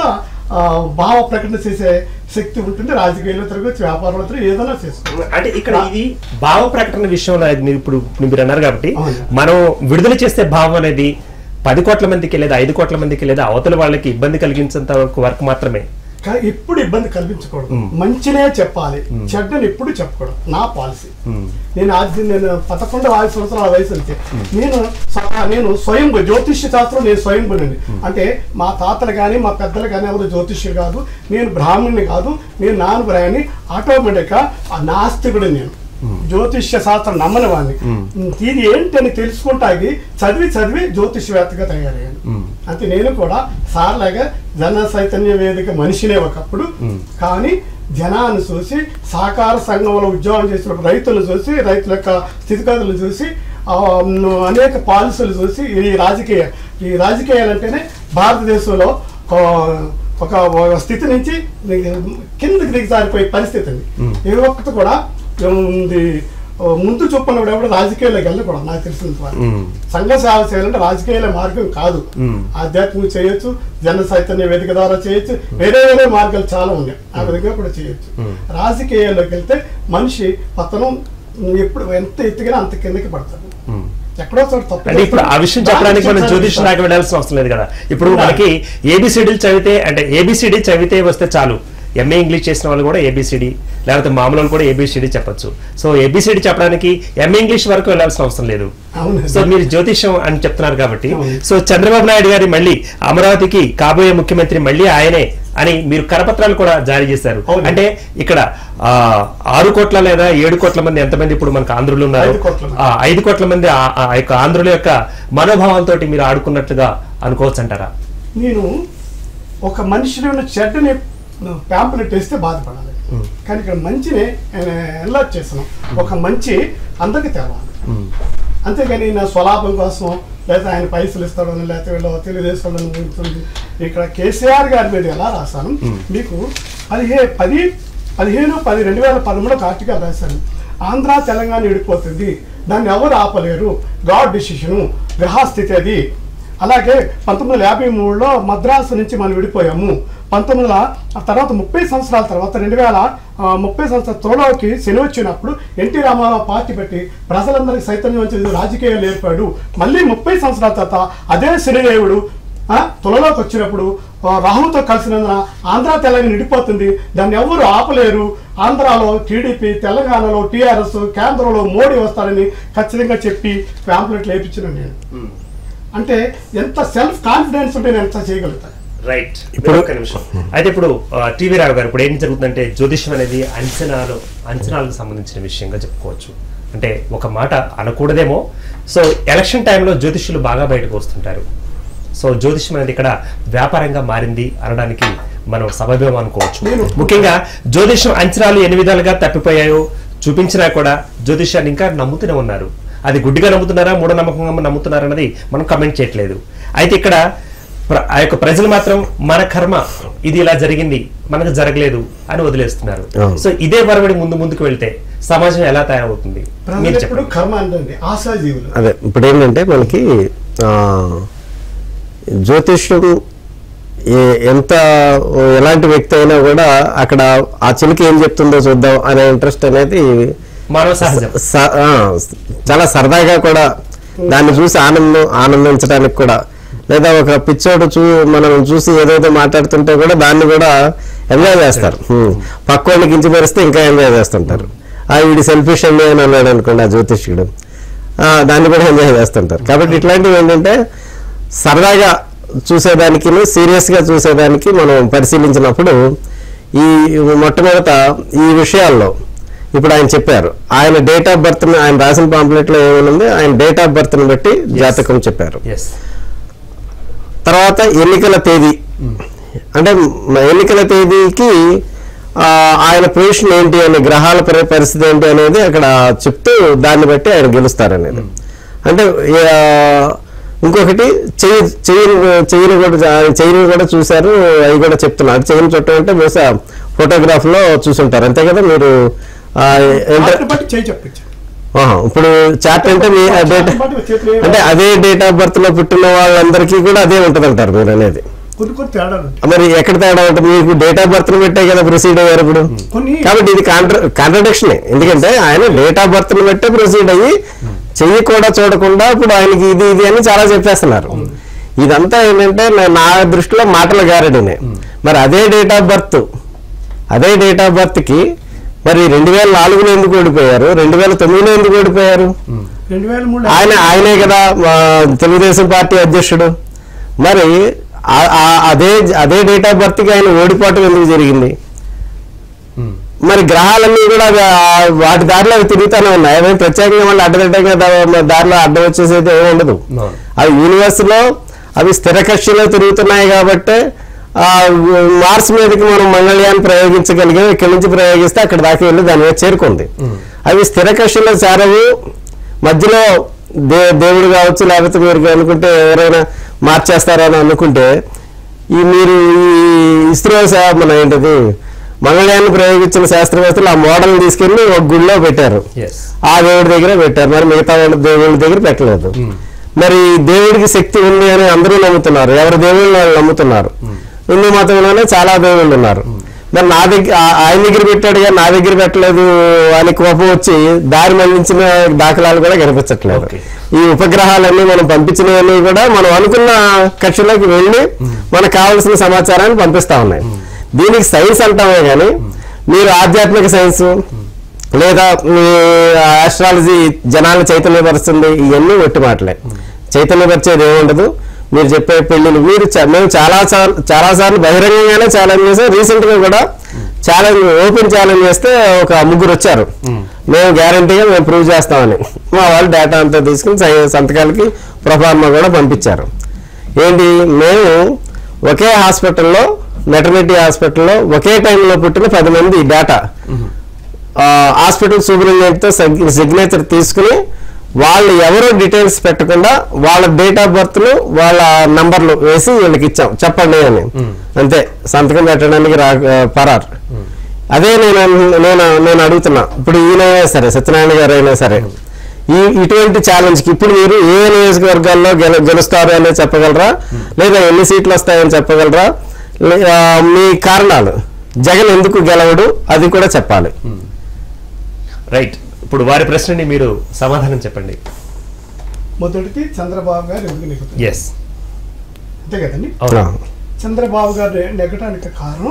ఆ, భావ ప్రకటన చేసే శక్తి ఉంటుంది రాజకీయాల్లో తిరగచ్చు వ్యాపారంలో తిరగచ్చు ఏదైనా చేసుకోవచ్చు అంటే ఇక్కడ ఇది భావ ప్రకటన విషయంలో అది మీరు ఇప్పుడు మీరు అన్నారు కాబట్టి అవును. మనం విడుదల చేసే భావం అనేది పది కోట్ల మందికి లేదా ఐదు కోట్ల మందికి లేదా అవతల వాళ్ళకి ఇబ్బంది కలిగించేంత వరకు వరకు మాత్రమే కానీ ఎప్పుడు ఇబ్బంది కల్పించకూడదు మంచినే చెప్పాలి చెడ్డని ఎప్పుడు చెప్పకూడదు నా పాలసీ నేను ఆది నేను పదకొండు ఐదు సంవత్సరాల వయసు నుంచి నేను స- నేను స్వయం జ్యోతిష్య శాస్త్రం నేను స్వయం అంటే మా తాతలు కానీ మా పెద్దలు కానీ ఎవరు జ్యోతిష్యులు కాదు నేను బ్రాహ్మణుని కాదు నేను నాన్న బ్రాహ్మణి ఆటోమేటిక్గా ఆ నాస్తికుడు నేను జ్యోతిష్య శాస్త్రం నమ్మని వాడిని ఇది ఏంటని తెలుసుకుంటాకి చదివి చదివి జ్యోతిష్యవేత్తగా తయారయ్యాను అంటే నేను కూడా సార్లాగా జన చైతన్య వేదిక మనిషినే ఒకప్పుడు కానీ జనాన్ని చూసి సహకార సంఘంలో ఉద్యోగం చేసిన రైతులు చూసి రైతుల యొక్క స్థితిగతులు చూసి ఆ, అనేక పాలసీలు చూసి ఈ రాజకీయ ఈ రాజకీయాలు అంటేనే భారతదేశంలో ఒక- ఒక ఒక స్థితి నుంచి కిందకి దిగజారిపోయే పరిస్థితి ఉంది ఏ ఒక్కటి కూడా ఉంది ముందు చొప్పున కూడా ఎవడు రాజకీయాల్లోకి వెళ్ళకూడదు నాకు తెలిసినంత వరకు. సంఘ సేవ చేయాలంటే రాజకీయాల మార్గం కాదు ఆధ్యాత్మిక చేయొచ్చు జన చైతన్య వేదిక ద్వారా చేయొచ్చు వేరే వేరే మార్గాలు చాలా ఉన్నాయి ఆ విధంగా కూడా చేయొచ్చు రాజకీయాల్లోకి వెళ్తే మనిషి పతనం ఎప్పుడు ఎంత ఎత్తుగా అంత కిందకి పడతాడు ఎక్కడో చోట తప్పు అంటే ఇప్పుడు ఆ విషయం చెప్పడానికి మనం జ్యోతిషం దాకా వెళ్ళాల్సిన అవసరం లేదు కదా ఇప్పుడు మనకి ఏబిసిడీలు చదివితే అంటే ఏబిసిడి చదివితే వస్తే చాలు ఎంఏ ఇంగ్లీష్ చేసిన వాళ్ళు కూడా ఏబిసిడి లేకపోతే మామూలు వాళ్ళు కూడా ఏబిసిడి చెప్పొచ్చు సో ఏబిసిడి చెప్పడానికి ఎంఏ ఇంగ్లీష్ వరకు వెళ్ళాల్సిన అవసరం లేదు అవును సో మీరు జ్యోతిషం అని చెప్తున్నారు కాబట్టి అవును. సో చంద్రబాబు నాయుడు గారి మళ్ళీ అమరావతికి కాబోయే ముఖ్యమంత్రి మళ్ళీ ఆయనే అని మీరు కరపత్రాలు కూడా జారీ చేశారు అవును. అంటే ఇక్కడ ఆ, ఆరు కోట్ల లేదా ఏడు కోట్ల మంది ఎంతమంది ఇప్పుడు మనకు ఆంధ్రులు ఉన్నారు ఐదు కోట్ల మంది. ఆ, ఐదు కోట్ల మంది ఆ ఆ యొక్క ఆంధ్రుల యొక్క మనోభావంతో మీరు ఆడుకున్నట్లుగా అనుకోవచ్చు అంటారా నేను ఒక మనిషిని ఉన్న చెడ్డని ప్యాంపులెట్ వేస్తే బాధపడాలి కానీ ఇక్కడ మంచిని ఎన్లాట్ చేస్తున్నాం ఒక మంచి అందరికి తేవాలి అంతేగాని నా స్వలాభం కోసం లేదా ఆయన పైసలు ఇస్తాడని లేకపోతే వీళ్ళు తెలుగుదేశం ఊరుతుంది ఇక్కడ కేసీఆర్ గారి మీద ఎలా రాశాను మీకు పదిహే పది పదిహేను పది రెండు వేల పదమూడులో ఆర్టికల్ రాశాను ఆంధ్ర తెలంగాణ విడిపోతుంది దాన్ని ఎవరు ఆపలేరు గాడ్ డిసిషను గ్రహస్థితి అది అలాగే పంతొమ్మిది వందల యాభై మూడులో మద్రాసు నుంచి మనం విడిపోయాము పంతొమ్మిది వందల ఆ తర్వాత ముప్పై సంవత్సరాల తర్వాత రెండు వేల ఆ, ముప్పై సంవత్సరాల త్వరలోకి శని వచ్చినప్పుడు ఎన్టీ రామారావు పార్టీ పెట్టి ప్రజలందరికీ చైతన్యం వచ్చేది రాజకీయాలు ఏర్పాడు మళ్ళీ ముప్పై సంవత్సరాల తర్వాత అదే శనిదేవుడు ఆ, తులలోకి వచ్చినప్పుడు ఆ, రాహుల్తో కలిసినందున ఆంధ్ర తెలంగాణ విడిపోతుంది దాన్ని ఎవరు ఆపలేరు ఆంధ్రాలో టీడీపీ తెలంగాణలో టీఆర్ఎస్ కేంద్రంలో మోడీ వస్తారని ఖచ్చితంగా చెప్పి ప్యాంప్లెట్లు వేయించిన నేను అంటే ఎంత సెల్ఫ్ కాన్ఫిడెన్స్ ఉంటే నేను ఎంత చేయగలుగుతాను రైట్ ఇప్పుడు- ఇప్పుడు ఒక నిమిషం అయితే ఇప్పుడు టీవీ రావు గారు ఇప్పుడు ఏం జరుగుతుందంటే జ్యోతిష్యం అనేది అంచనాలు అంచనాలకు సంబంధించిన విషయంగా చెప్పుకోవచ్చు అంటే ఒక మాట అనకూడదేమో సో ఎలక్షన్ టైంలో జ్యోతిష్యులు బాగా బయటకు వస్తుంటారు సో జ్యోతిష్యం అనేది ఇక్కడ వ్యాపారంగా మారింది అనడానికి మనం సబబేమో అనుకోవచ్చు నేను- ముఖ్యంగా జ్యోతిష్యం అంచనాలు ఎన్ని విధాలుగా తప్పిపోయాయో చూపించినా కూడా జ్యోతిష్యాన్ని ఇంకా నమ్ముతూనే ఉన్నారు అది గుడ్డిగా నమ్ముతున్నారా మూఢనమ్మకంగా నమ్ముతున్నారా అన్నది మనం కమెంట్ చేయట్లేదు అయితే ఇక్కడ ప్ర- ఆ యొక్క ప్రజలు మాత్రం మన కర్మ ఇది ఇలా జరిగింది మనకు జరగలేదు అని వదిలేస్తున్నారు అవును. సో ఇదే వరవడి ముందు ముందుకు వెళ్తే సమాజం ఎలా తయారవుతుంది ప్రజలు మీరు ఎప్పుడు చెప్పండి కర్మ అంటే ఆశాజీవులు అదే ఇప్పుడు ఏంటంటే మనకి ఆ, జ్యోతిష్యం ఏ- ఎంత ఓ ఎలాంటి వ్యక్తి అయినా కూడా అక్కడ ఆ చిలుక ఏం చెప్తుందో చూద్దాం అనే ఇంట్రెస్ట్ అనేది మానవ సహజం స- ఆ, చాలా సరదాగా కూడా దాన్ని చూసి ఆనందం ఆనందించడానికి కూడా లేదా ఒక పిచ్చోడు చూ మనం చూసి ఏదైతే మాట్లాడుతుంటే కూడా దాన్ని కూడా ఎంజాయ్ చేస్తారు హ్మ్. పక్కోడిని కించపరిస్తే ఇంకా ఎంజాయ్ చేస్తుంటారు ఆ వీడి సెల్ఫిష్ అండి అని అన్నాడు అనుకోండి ఆ జ్యోతిష్యుడు ఆ, దాన్ని కూడా ఎంజాయ్ చేస్తుంటారు కాబట్టి ఇట్లాంటివి ఏంటంటే సరదాగా చూసేదానికి సీరియస్గా చూసేదానికి మనం పరిశీలించినప్పుడు ఈ మొట్టమొదట ఈ విషయాల్లో ఇప్పుడు ఆయన చెప్పారు ఆయన డేట్ ఆఫ్ బర్త్ ఆయన రాసిన పాంప్లెట్ లో ఏమనుంది ఆయన డేట్ ఆఫ్ బర్త్ ని బట్టి జాతకం చెప్పారు ఎస్ తర్వాత ఎన్నికల తేదీ అంటే మ- ఎన్నికల తేదీకి ఆ, ఆయన పొజిషన్ ఏంటి అనే గ్రహాల పరి- పరిస్థితి ఏంటి అనేది అక్కడ చెప్తూ దాన్ని బట్టి ఆయన గెలుస్తారనేది అంటే ఆ, ఇంకొకటి చెయ్యి చెయ్యి చెయ్యిని కూడా జా- చెయ్యిని కూడా చూశారు అవి కూడా చెప్తున్నారు చెయ్యిని చుట్టం అంటే బహుశా ఫోటోగ్రాఫ్ లో చూసుంటారు అంతే కదా మీరు ఆ, ఏంట- వాటిని బట్టి చేయి చెప్పచ్చు ఆహా, ఇప్పుడు చార్ట్ అంటే మీ ఆ డేట్ అంటే అదే డేట్ ఆఫ్ బర్త్ లో పుట్టిన వాళ్ళందరికీ కూడా అదే ఉంటది అంటారు మీరు అనేది కొన్ని కొన్ని తేడాలు ఉంటాయి మరి ఎక్కడ తేడా ఉంటుంది మీకు డేట్ ఆఫ్ బర్త్ పెట్టే కదా ప్రొసీడ్ అయ్యారు ఇప్పుడు కొన్ని కాబట్టి ఇది కాంట్రడిక్షన్ ఎందుకంటే ఆయన డేట్ ఆఫ్ బర్త్ బట్టే ప్రొసీడ్ అయ్యి చెయ్యి కూడా చూడకుండా ఇప్పుడు ఆయనకి ఇది ఇది అని చాలా చెప్పేస్తున్నారు ఇదంతా ఏంటంటే నా- నా దృష్టిలో మాటల గారడినే మరి అదే డేట్ ఆఫ్ బర్త్ అదే డేట్ ఆఫ్ బర్త్ కి మరి రెండు వేల నాలుగులో ఎందుకు ఓడిపోయారు రెండు వేల తొమ్మిదిలో ఎందుకు ఓడిపోయారు రెండు వేల మూడు ఆయన ఆయనే కదా ఆ, తెలుగుదేశం పార్టీ అధ్యక్షుడు మరి ఆ- ఆ- అదే అదే డేట్ ఆఫ్ బర్త్ కి ఆయన ఓడిపోవటం ఎందుకు జరిగింది మరి గ్రహాలన్నీ కూడా అవి ఆ- వాటి దారిలో అవి తిరుగుతూనే ఉన్నాయి అవి ప్రత్యేకంగా మళ్ళీ అడ్డదిడ్డంగా దా- దారిలో అడ్డం వచ్చేసేది ఏమి ఉండదు అవును. అవి యూనివర్స్ లో అవి స్థిర కక్షలో తిరుగుతున్నాయి కాబట్టి ఆ మార్స్ మీదకి మనం మంగళయాన్ని ప్రయోగించగలిగాం ఇక్కడి నుంచి ప్రయోగిస్తే అక్కడ దాకా వెళ్ళి దాని మీద చేరుకుంది అవి స్థిర కక్షలో చేరవు మధ్యలో దే దేవుడు కావచ్చు లేకపోతే మీరు అనుకుంటే ఎవరైనా మార్చేస్తారని అనుకుంటే ఈ మీరు ఈ ఇస్రో శా- మన ఏంటది మంగళయాన్ని ప్రయోగించిన శాస్త్రవేత్తలు ఆ మోడల్ తీసుకెళ్లి ఒక గుడిలో పెట్టారు ఎస్ ఆ దేవుడి దగ్గర పెట్టారు మరి మిగతా వాళ్ళ దేవుడి దగ్గర పెట్టలేదు మరి దేవుడికి శక్తి ఉంది అని అందరూ నమ్ముతున్నారు ఎవరి దేవుళ్ళు వాళ్ళు నమ్ముతున్నారు హిందూ మతంలోనే చాలా దేవుళ్ళు ఉన్నారు మరి నా దగ్గర ఆ- ఆయన దగ్గర పెట్టాడు కానీ నా దగ్గర పెట్టలేదు అని కోపం వచ్చి దారి మళ్లించిన దాఖలాలు కూడా కనిపించట్లేదు Okay. ఈ ఉపగ్రహాలన్నీ మనం పంపించినవన్నీ కూడా మనం అనుకున్న కక్షలోకి వెళ్ళి మనకు కావాల్సిన సమాచారాన్ని పంపిస్తా ఉన్నాయి దీనికి సైన్స్ అంటామే కానీ మీరు ఆధ్యాత్మిక సైన్స్ లేదా మీ ఆస్ట్రాలజీ జనాలను చైతన్యపరుస్తుంది ఇవన్నీ ఒట్టి మాటలే చైతన్యపరిచేది ఏముండదు మీరు చెప్పే పెళ్ళిళ్ళు మీరు చ- మేము చాలా సార్లు చాలా సార్లు బహిరంగంగానే ఛాలెంజ్ చేసాం రీసెంట్ గా కూడా ఛాలెంజ్ ఓపెన్ ఛాలెంజ్ చేస్తే ఒక ముగ్గురు వచ్చారు మేము గ్యారంటీగా మేము ప్రూవ్ చేస్తామని మా వాళ్ళు డేటా అంతా తీసుకుని సై- సంతకాలకి ప్రొఫార్మా కూడా పంపించారు ఏంటి మేము ఒకే హాస్పిటల్లో మెటర్నిటీ హాస్పిటల్లో ఒకే టైంలో పుట్టిన పది మంది డేటా హాస్పిటల్ సూపరింటెండెంట్తో సిగ్నేచర్ తీసుకుని వాళ్ళు ఎవరో డీటెయిల్స్ పెట్టకుండా వాళ్ళ డేట్ ఆఫ్ బర్త్లు వాళ్ళ నంబర్లు వేసి వీళ్ళకి ఇచ్చాం చెప్పండి అని అంతే సంతకం పెట్టడానికి రా పరార్ అదే నేను అన్- నేను నేను అడుగుతున్నా ఇప్పుడు ఈయనైనా సరే సత్యనారాయణ గారు అయినా సరే ఈ ఇటువంటి ఛాలెంజ్ కి ఇప్పుడు మీరు ఏ నియోజకవర్గాల్లో గెల గెలుస్తారు అనేది చెప్పగలరా లేదా ఎన్ని సీట్లు వస్తాయని చెప్పగలరా లే- ఆ, మీ కారణాలు జగన్ ఎందుకు గెలవడు అది కూడా చెప్పాలి రైట్ ఇప్పుడు వారి ప్రశ్నని మీరు సమాధానం చెప్పండి మొదటిది చంద్రబాబు గారు ఎందుకు నెగ్గుతారు ఎస్ అంతే కదండి అవునా చంద్రబాబు గారు నె- నెగ్గటానికి కారణం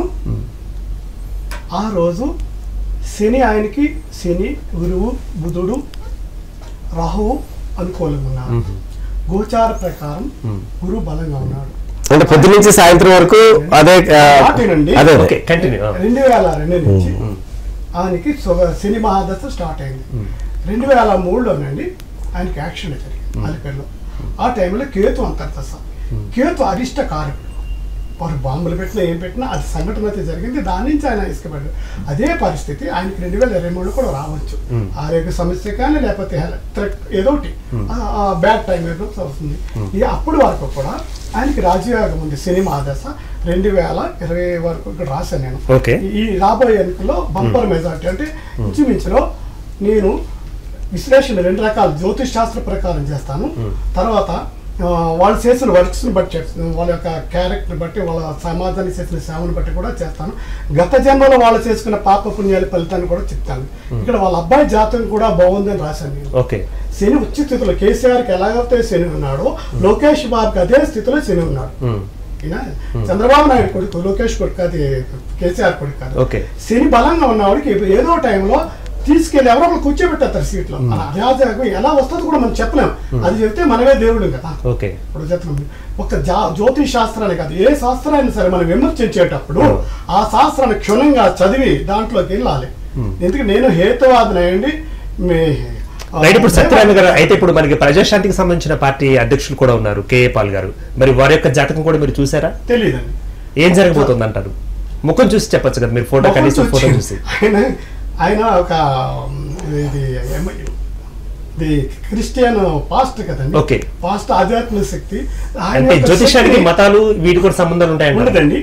ఆ రోజు శని ఆయనకి శని గురువు బుధుడు రాహువు అనుకూలంగా ఉన్నారు గోచార ప్రకారం గురువు బలంగా ఉన్నాడు అంటే పొద్దు నుంచి సాయంత్రం వరకు అదే ఆ, మాటేనండి. అదే అదే. ఓకే కంటిన్యూ రెండు వేల రెండు నుంచి ఆయనకి సుగ- శని మహాదశ స్టార్ట్ అయింది రెండు వేల మూడులోనండి ఆయనకి యాక్షన్ జరిగింది అలిపేరులో ఆ టైంలో కేతు అంతర్దశ కేతు అరిష్ట కారకుడు వారు బాంబులు పెట్టినా ఏం పెట్టినా అది సంఘటన అయితే జరిగింది దాని నుంచి ఆయన ఇసుకపడ్డాడు అదే పరిస్థితి ఆయనకి రెండు వేల ఇరవై మూడులో కూడా రావచ్చు ఆరోగ్య సమస్య కానీ లేకపోతే థ్రెట్ ఏదో ఒకటి బ్యాడ్ టైం ఏదో వస్తుంది ఈ అప్పుడు వరకు కూడా ఆయనకి రాజయోగం ఉంది సినిమా దశ రెండు వేల ఇరవై వరకు ఇక్కడ రాశాను నేను ఓకే ఈ రాబోయే ఎన్నికల్లో బంపర్ మెజార్టీ అంటే ఇంచుమించులో నేను విశ్లేషణ రెండు రకాల జ్యోతిష్ శాస్త్ర ప్రకారం చేస్తాను తర్వాత ఆ, వాళ్ళు చేసిన వర్క్స్ని బట్టి చేస్తాను వాళ్ళ యొక్క క్యారెక్టర్ బట్టి వాళ్ళ సమాజానికి చేసిన సేవను బట్టి కూడా చేస్తాను గత జన్మలో వాళ్ళు చేసుకున్న పాప పుణ్యాల ఫలితాన్ని కూడా చెప్తాను ఇక్కడ వాళ్ళ అబ్బాయి జాతకం కూడా బాగుందని రాశాను నేను ఓకే శని ఉచ్చ స్థితిలో కేసీఆర్కి ఎలాగైతే శని ఉన్నాడో లోకేష్ బాబుకి అదే స్థితిలో శని ఉన్నాడు ఈయన చంద్రబాబు నాయుడు కొడుకు లోకేష్ కొడుకు అది కేసీఆర్ కొడుకు కాదు ఓకే శని బలంగా ఉన్నవాడికి ఇప్పుడు ఏదో టైంలో తీసుకెళ్లి ఎవరో ఒకరు కూర్చోబెట్టారు సీట్లో అరాజకం ఎలా వస్తుంది కూడా మనం చెప్పలేం అది చెప్తే మనమే దేవుడు కదా ఓకే ఇప్పుడు చెప్తున్నాం ఒక జా జ్యోతిష్ శాస్త్రాన్ని కాదు ఏ శాస్త్రాన్ని సరే మనం విమర్శించేటప్పుడు ఆ శాస్త్రాన్ని క్షుణ్ణంగా చదివి దాంట్లోకి వెళ్ళాలి ఎందుకంటే నేను హేతువాదన అయ్యండి మీ రైట్ ఇప్పుడు సత్యనారాయణ గారు అయితే ఇప్పుడు మనకి ప్రజాశాంతికి సంబంధించిన పార్టీ అధ్యక్షులు కూడా ఉన్నారు కేఏ పాల్ గారు మరి వారి యొక్క జాతకం కూడా మీరు చూసారా తెలియదండి ఏం జరగబోతుంది అంటారు ముఖం చూసి చెప్పొచ్చు కదా మీరు ఫోటో కనీసం ఫోటో చూసి ఆయన ఆయన ఒక ఇది ఏమ- ఇది క్రిస్టియన్ పాస్ట్ కదండి Okay. పాస్ట్ ఆధ్యాత్మిక శక్తి ఆయన అంటే యొక్క జ్యోతిషానికి శక్తిని మతాలు వీటి కూడా సంబంధాలు ఉంటాయండి ఉండదండి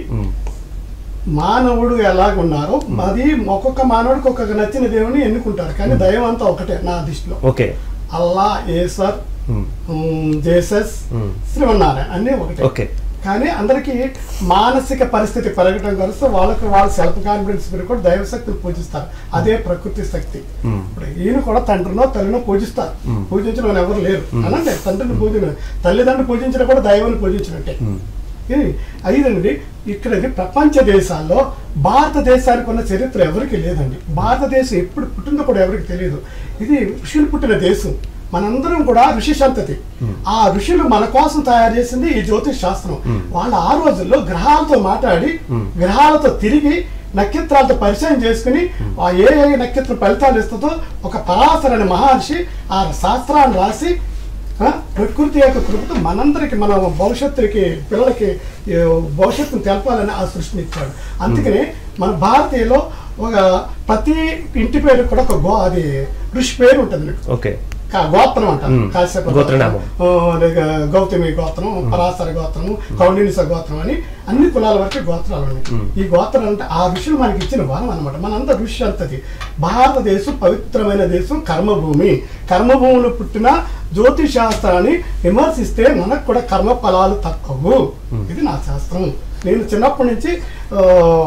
మానవుడు ఎలాగున్నారో అది ఒక్కొక్క మానవుడికి ఒక్కొక్క నచ్చిన దేవుని ఎన్నుకుంటారు కానీ దైవం అంతా ఒకటే నా దృష్టిలో ఓకే అల్లా ఏసర్ ఉమ్, జేసస్ Hmm. శ్రీమన్నారాయణ అన్నీ ఒకటే ఓకే కానీ అందరికీ మానసిక పరిస్థితి పెరగడం కలిసి వాళ్ళకి వాళ్ళ సెల్ఫ్ కాన్ఫిడెన్స్ పెరిగి కూడా దైవ శక్తిని పూజిస్తారు అదే ప్రకృతి శక్తి ఇప్పుడు ఈయన కూడా తండ్రినో తల్లినో పూజిస్తారు పూజించిన వాళ్ళు ఎవరు లేరు అనంటే తండ్రిని పూజన తల్లిదండ్రులు పూజించడం కూడా దైవాన్ని పూజించినట్టే ఇది ఐదండి ఇక్కడది ప్రపంచ దేశాల్లో భారతదేశానికి ఉన్న చరిత్ర ఎవరికి లేదండి భారతదేశం ఎప్పుడు పుట్టిందో కూడా ఎవరికి తెలియదు ఇది ఋషులు పుట్టిన దేశం మనందరం కూడా ఋషి సంతతి ఆ ఋషులు మన కోసం తయారు చేసింది ఈ జ్యోతిష్ శాస్త్రం వాళ్ళు ఆ రోజుల్లో గ్రహాలతో మాట్లాడి గ్రహాలతో తిరిగి నక్షత్రాలతో పరిచయం చేసుకుని ఆ ఏ ఏ నక్షత్ర ఫలితాలు ఇస్తుందో ఒక పరాశర అనే మహర్షి ఆ శాస్త్రాన్ని రాసి ఆ, ప్రకృతి యొక్క కృపతో మనందరికి మన భవిష్యత్తుకి పిల్లలకి ఈ భవిష్యత్తును తెలపాలని ఆ సృష్టిని ఇచ్చాడు అందుకనే మన భారతీయలో ఒక ప్రతి ఇంటి పేరు కూడా ఒక గో అది ఋషి పేరు ఉంటుంది మీకు ఓకే కా- గోత్రం అంటారు మ్మ్. కాశ్యప గోత్రనామం. గోత్రం, ఆ, లేక గౌతమి గోత్రం పరాశర గోత్రము కౌండినిస గోత్రం అని అన్ని కులాల వరకు గోత్రాలు ఉన్నాయి ఈ గోత్రం అంటే ఆ ఋషులు మనకి ఇచ్చిన వరం అనమాట మనంతా ఋషి అంతది భారతదేశం పవిత్రమైన దేశం కర్మభూమి కర్మభూమిలో పుట్టిన జ్యోతిష్ శాస్త్రాన్ని విమర్శిస్తే మనకు కూడా కర్మ ఫలాలు తక్కువ ఇది నా శాస్త్రం నేను చిన్నప్పటి నుంచి ఆ,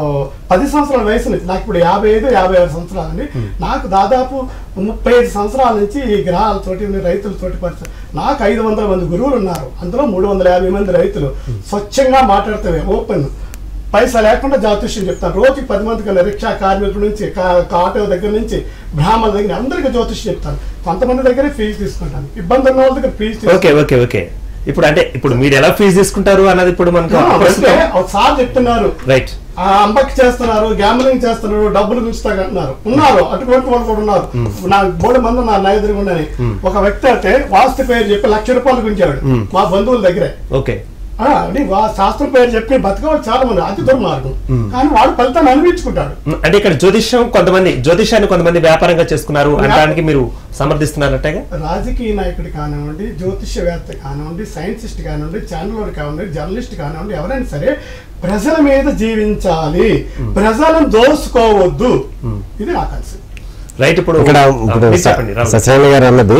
పది సంవత్సరాల వయసు నుంచి నాకు ఇప్పుడు యాభై ఐదు యాభై ఆరు సంవత్సరాలండి నాకు దాదాపు ముప్పై ఐదు సంవత్సరాల నుంచి ఈ గ్రహాలతోటి రైతులతోటి పరిచయం నాకు ఐదు వందల మంది గురువులు ఉన్నారు అందులో మూడు వందల యాభై మంది రైతులు స్వచ్ఛంగా మాట్లాడితే ఓపెన్ పైసా లేకుండా జ్యోతిష్యం చెప్తాను రోజుకి పది మందికి వెళ్ళి రిక్షా కార్మికుల నుంచి కా- కా- ఆటో దగ్గర నుంచి బ్రాహ్మణుల దగ్గర అందరికీ జ్యోతిష్యం చెప్తాను కొంతమంది దగ్గర ఫీజు తీసుకుంటాను ఇబ్బంది ఉన్న వాళ్ళ దగ్గర ఫీజు ఓకే ఓకే ఓకే ఇప్పుడు అంటే ఇప్పుడు మీరు ఎలా ఫీజు తీసుకుంటారు అన్నది ఇప్పుడు మనకు అంటే ఒక సార్ చెప్తున్నారు రైట్ ఆ అంబకి చేస్తున్నారు గ్యాంబ్లింగ్ చేస్తున్నారు డబ్బులు గుంచుతారు అంటున్నారు ఉన్నారు అటువంటి వాళ్ళు కూడా ఉన్నారు నా బోడి మంది ఉన్నారు నా ఎదురుగుండని ఒక వ్యక్తి అయితే వాస్తు పేరు చెప్పి లక్ష రూపాయలు గుంచాడు మా బంధువుల దగ్గరే ఓకే ఆ, అది వా- శాస్త్రం పేరు చెప్పి బతకవాళ్ళు చాలా మంది అతి దుర్మార్గం కానీ వాడు ఫలితాన్ని అనిపించుకుంటాడు అంటే ఇక్కడ జ్యోతిష్యం కొంతమంది జ్యోతిష్యాన్ని కొంతమంది వ్యాపారంగా చేసుకున్నారు అనడానికి మీరు సమర్థిస్తున్నారట్టేగా రాజకీయ నాయకుడు కానివ్వండి జ్యోతిష్యవేత్త కానివ్వండి సైంటిస్ట్ కానివ్వండి ఛానల్ కానివ్వండి జర్నలిస్ట్ కానివ్వండి ఎవరైనా సరే ప్రజల మీద జీవించాలి ప్రజలను దోసుకోవద్దు ఇది నా కాన్సెప్ట్ రైట్ ఇప్పుడు ఇక్కడ ఆ, ఇప్పుడు మీరు చెప్పండి రావు. సత్యనారాయణ గారు అన్నది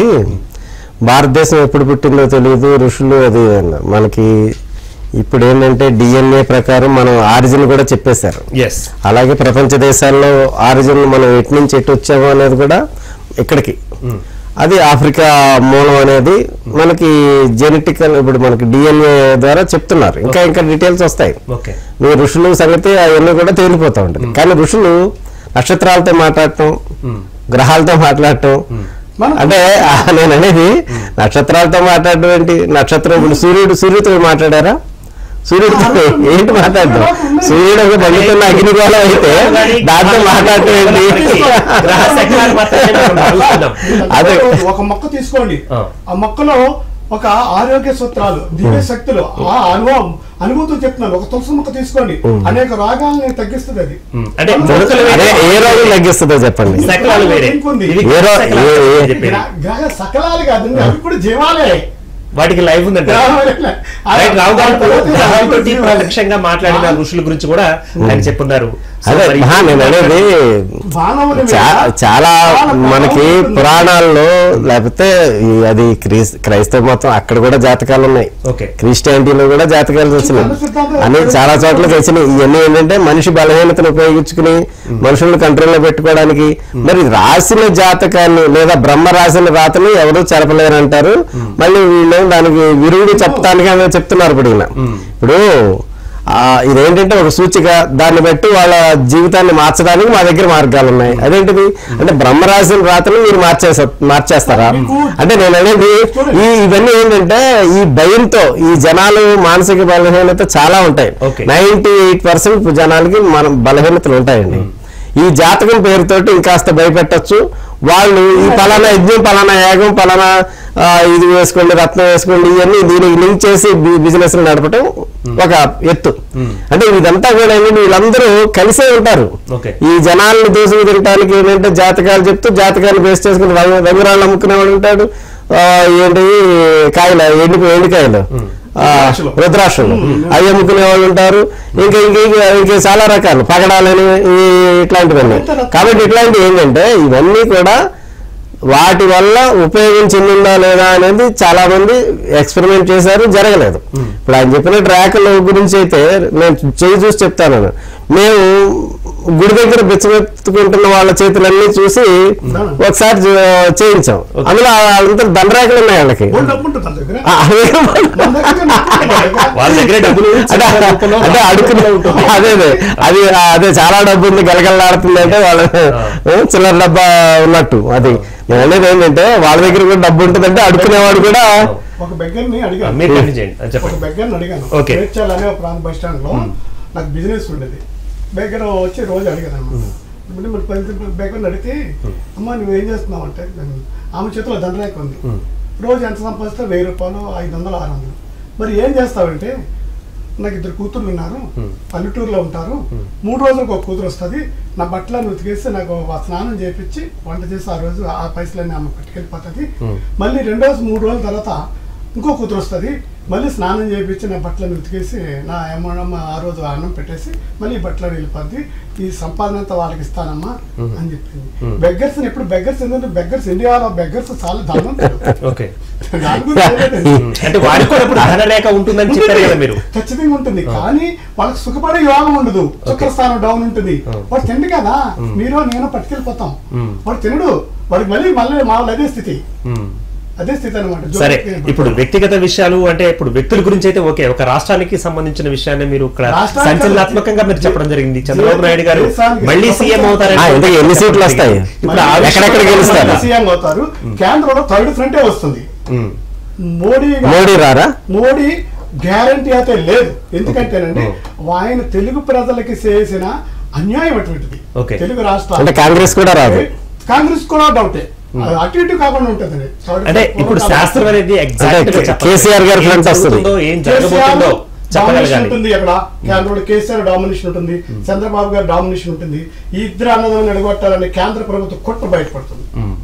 భారతదేశం ఎప్పుడు పుట్టిందో తెలియదు ఋషులు అది అన్నారు. మనకి ఇప్పుడు ఏంటంటే డిఎన్ఏ ప్రకారం మనం ఆరిజిన్ కూడా చెప్పేశారు ఎస్ అలాగే ప్రపంచ దేశాల్లో ఆరిజిన్ మనం ఎటు నుంచి ఎటు వచ్చాము అనేది కూడా ఇక్కడికి అది ఆఫ్రికా మూలం అనేది మనకి జెనెటికల్ ఇప్పుడు మనకి డిఎన్ఏ ద్వారా చెప్తున్నారు ఇంకా ఇంకా డీటెయిల్స్ వస్తాయి ఓకే మీ ఋషులు సంగతి అవన్నీ కూడా తేలిపోతూ ఉంటుంది కానీ ఋషులు నక్షత్రాలతో మాట్లాడటం గ్రహాలతో మాట్లాడటం మనం- అంటే ఆ, నేను అనేది నక్షత్రాలతో మాట్లాడటం ఏంటి నక్షత్రం ఇప్పుడు సూర్యుడు సూర్యుడితో మాట్లాడారా సూర్యుడితో ఏంటి మాట్లాడటం సూర్యుడు ఒక మండుతున్న అగ్నిగోళం అయితే దాంతో మాట్లాడటం ఏంటి గ్రహ శకలాలు మాత్రమే మనం అడుగుతున్నాం. అదే. ఒక మొక్క తీసుకోండి ఆ. ఆ మొక్కలో ఒక ఆరోగ్య సూత్రాలు దివ్య శక్తులు ఆ అనుభవం అనుభూతులు చెప్తున్నాను ఒక తులసి మొక్క తీసుకోండి అనేక రోగాలని తగ్గిస్తుంది అది ఉమ్, అంటే మనం మొలకలు అదే వేరే, ఏ రోజు తగ్గిస్తుందో చెప్పండి శకలాలు వేరే ఇంకుంది. ఇవి ఏ రో- శకలాలు ఏ- ఏ- అని చెప్పేది. గ్రహ- గ్రహ సకలాలు కాదండి అవి కూడా జీవాలే వాటికి లైవ్ ఉందంట రైట్ రావు గారు గ్రహాలతో ప్రత్యక్షంగా మాట్లాడిన ఋషుల గురించి కూడా ఆయన చెప్పున్నారు సో అదే మరి మహా నేను అనేది మానవుని మీద చా- చాలా చాలా మనకి ప్రభావం ఉంటుంది. పురాణాల్లో లేకపోతే ఈ అది క్రీస్ క్రైస్తవ మతం అక్కడ కూడా జాతకాలు ఉన్నాయి ఓకే క్రిస్టియానిటీలో కూడా జాతకాలు వచ్చినాయి అని చాలా చోట్ల వచ్చినాయి ఇవన్నీ ఏంటంటే మనిషి బలహీనతను ఉపయోగించుకుని మనుషులను కంట్రోల్లో పెట్టుకోవడానికి మరి రాసిన జాతకాన్ని లేదా బ్రహ్మ రాసిన రాతని ఎవరు చెరపలేరు అంటారు మళ్ళీ వీళ్ళు దానికి విరుగుడు చెప్తానికి అని చెప్తున్నారు ఇప్పుడు ఈయన. ఇప్పుడు ఆ, ఇదేంటంటే ఒక సూచిక దాన్ని బట్టి వాళ్ళ జీవితాన్ని మార్చడానికి మా దగ్గర మార్గాలు ఉన్నాయి అదేంటిది అంటే బ్రహ్మ రాసిన రాతను మీరు మార్చేసా మార్చేస్తారా అంటే నేను అనేది ఈ ఇవన్నీ ఏంటంటే ఈ భయంతో ఈ జనాలు మానసిక బలహీనత చాలా ఉంటాయి Okay. నైన్టీ ఎయిట్ పర్సెంట్ జనాలకి మన బలహీనతలు ఉంటాయండి ఈ జాతకం పేరుతోటి ఇంకాస్త భయపెట్టచ్చు వాళ్ళు ఈ పలానా యజ్ఞం పలానా యాగం పలానా ఆ, ఇది వేసుకోండి రత్నం వేసుకోండి ఇవన్నీ దీనికి లింక్ చేసి బిజినెస్ నడపటం ఒక ఎత్తు అంటే ఇదంతా కూడా ఏంటంటే వీళ్ళందరూ కలిసే ఉంటారు Okay. ఈ జనాలను దోసుకు తినడానికి ఏంటంటే జాతకాలు చెప్తూ జాతకాలు బేస్ చేసుకుని రంగు- రంగురాళ్ళు అమ్ముకునేవాడు ఉంటాడు ఆ, ఏంటి కాయలు ఎండి ఎండికాయలు ఆ, రుద్రాక్షలు అవి అమ్ముకునే వాళ్ళు ఉంటారు ఇంకా ఇంకా ఇంకా ఇంకా చాలా రకాలు పగడాలని ఈ ఇట్లాంటివన్నీ కాబట్టి ఇట్లాంటివి ఏంటంటే ఇవన్నీ కూడా వాటి వల్ల ఉపయోగం చెందిందా లేదా అనేది చాలా మంది ఎక్స్పెరిమెంట్ చేశారు జరగలేదు ఇప్పుడు ఆయన చెప్పిన ట్రాకుల గురించి అయితే నేను చేయి చూసి చెప్తాను మేము గుడి దగ్గర బిచ్చమెత్తుకుంటున్న వాళ్ళ చేతులన్నీ చూసి ఒకసారి చే- చేయించాం అందులో అంత దండరేఖలు ఉన్నాయి వాళ్ళకి ఓ డబ్బు ఉంటుంది వాళ్ళ దగ్గర ఆ, అదే మన దగ్గర ఉంటుంది. వాళ్ళ దగ్గర డబ్బులు అంటే చిల్లర రూపంలో అంటే అడుకునే అదే అదే అది అదే చాలా డబ్బు ఉంది గలగలలాడుతుంది అంటే వాళ్ళ చిల్లర డబ్బా ఉన్నట్టు అది నేను అనేది ఏంటంటే వాళ్ళ దగ్గర కూడా డబ్బు ఉంటుందంటే అడుకునేవాడు కూడా ఒక బెగ్గర్ని అడిగాను మీరు కంటిన్యూ చేయండి అది ఒక చెప్పండి బెగ్గర్ని అడిగాను Okay. మేడ్చల్ అనే ఒక ప్రాంత బస్ స్టాండ్ లో నాకు బిజినెస్ ఉండేది బెగ్గర్ వచ్చి రోజు అడిగాను అనమాట ఇప్పుడు మరి పది బెగ్గర్ని అడిగితే అమ్మ నువ్వు ఏం చేస్తున్నావు అంటే నేను ఆమె చేతిలో దండలేక ఉంది రోజు ఎంత సంపాదిస్తే వెయ్యి రూపాయలు ఐదు వందలు ఆరు వందలు మరి ఏం చేస్తావంటే నాకు ఇద్దరు కూతుర్లు ఉన్నారు పల్లెటూరులో ఉంటారు మూడు రోజులకు ఒక కూతురు వస్తుంది నా బట్టలను ఉతికేసి నాకు ఆ స్నానం చేపించి వంట చేసి ఆ రోజు ఆ పైసలన్నీ ఆమె పట్టుకెళ్ళిపోతుంది మళ్ళీ రెండో రోజు మూడు రోజుల తర్వాత ఇంకో కూతురు వస్తుంది మళ్ళీ స్నానం చేయించి నా బట్టలను ఉతికేసి నా అమ్మమ్మ ఆ రోజు అన్నం పెట్టేసి మళ్ళీ ఈ బట్టలు వెళ్ళిపోద్ది ఈ సంపాదన అంతా వాళ్ళకి ఇస్తానమ్మా అని చెప్పింది బెగ్గర్స్ ఎప్పుడు బెగ్గర్స్ ఎందుకంటే బెగ్గర్స్ ఇండియాలో బెగ్గర్స్ చాలా ధనవంతులు ఓకే దాని గురించి తెలియదండి. అంటే వారికి కూడా ఇప్పుడు ధనరేఖ ఉంటుందని చెప్పారు కదా మీరు ఖచ్చితంగా ఉంటుంది కానీ వాళ్ళకి సుఖపడే యోగం ఉండదు చక్రస్థానం డౌన్ ఉంటుంది వాడు తిండి కదా మీరు నేను పట్టుకెళ్ళిపోతాం Hmm. వాడు తినడు వాడికి మళ్ళీ మళ్ళీ మా వాళ్ళు అదే స్థితి మ్మ్. అదే స్థితి అనమాట సరే ఇప్పుడు వ్యక్తిగత విషయాలు అంటే ఇప్పుడు వ్యక్తుల గురించి అయితే ఓకే ఒక రాష్ట్రానికి సంబంధించిన విషయాన్ని మీరు ఇక్కడ రాష్ట్రానికి సంచలనాత్మకంగా మీరు చెప్పడం జరిగింది చంద్రబాబు నాయుడు గారు దేశానికి మళ్ళీ సీఎం అవుతారని ఆ, ఇంతకీ ఎన్ని సీట్లు వస్తాయి? ఇప్పుడు ఆ విషయం- ఎక్కడెక్కడ గెలుస్తారు? సీఎం అవుతారు కేంద్రంలో థర్డ్ ఫ్రంటే వస్తుంది మ్మ్. మోడీ గా- మోడీ రారా మోడీ గ్యారంటీ అయితే లేదు ఎందుకంటేనండి ఆయన తెలుగు ప్రజలకి చేసిన అన్యాయం అటువంటిది Okay. తెలుగు రాష్ట్రాలు అంటే కాంగ్రెస్ కూడా రాదు కాంగ్రెస్ కూడా డౌటే అది అటు ఇటు కాకుండా ఉంటుందండి థర్డ్ అంటే ఫ్రంట్ ఇప్పుడు కూడా శాస్త్రం అనేది ఎగ్జాక్ట్ అంటే కేసీఆర్ గారి ఫ్రంట్ వస్తుంది. ఏం కేసీఆర్ జరగబోతుందో డామినేషన్ చెప్పగలగాలి ఉంటుంది అక్కడ కేంద్రంలో కేసీఆర్ డామినేషన్ ఉంటుంది చంద్రబాబు గారు డామినేషన్ ఉంటుంది ఈ ఇద్దరు అన్నదమ్ములు ఎడగొట్టాలని కేంద్ర ప్రభుత్వం కుట్ర బయటపడుతుంది మ్మ్.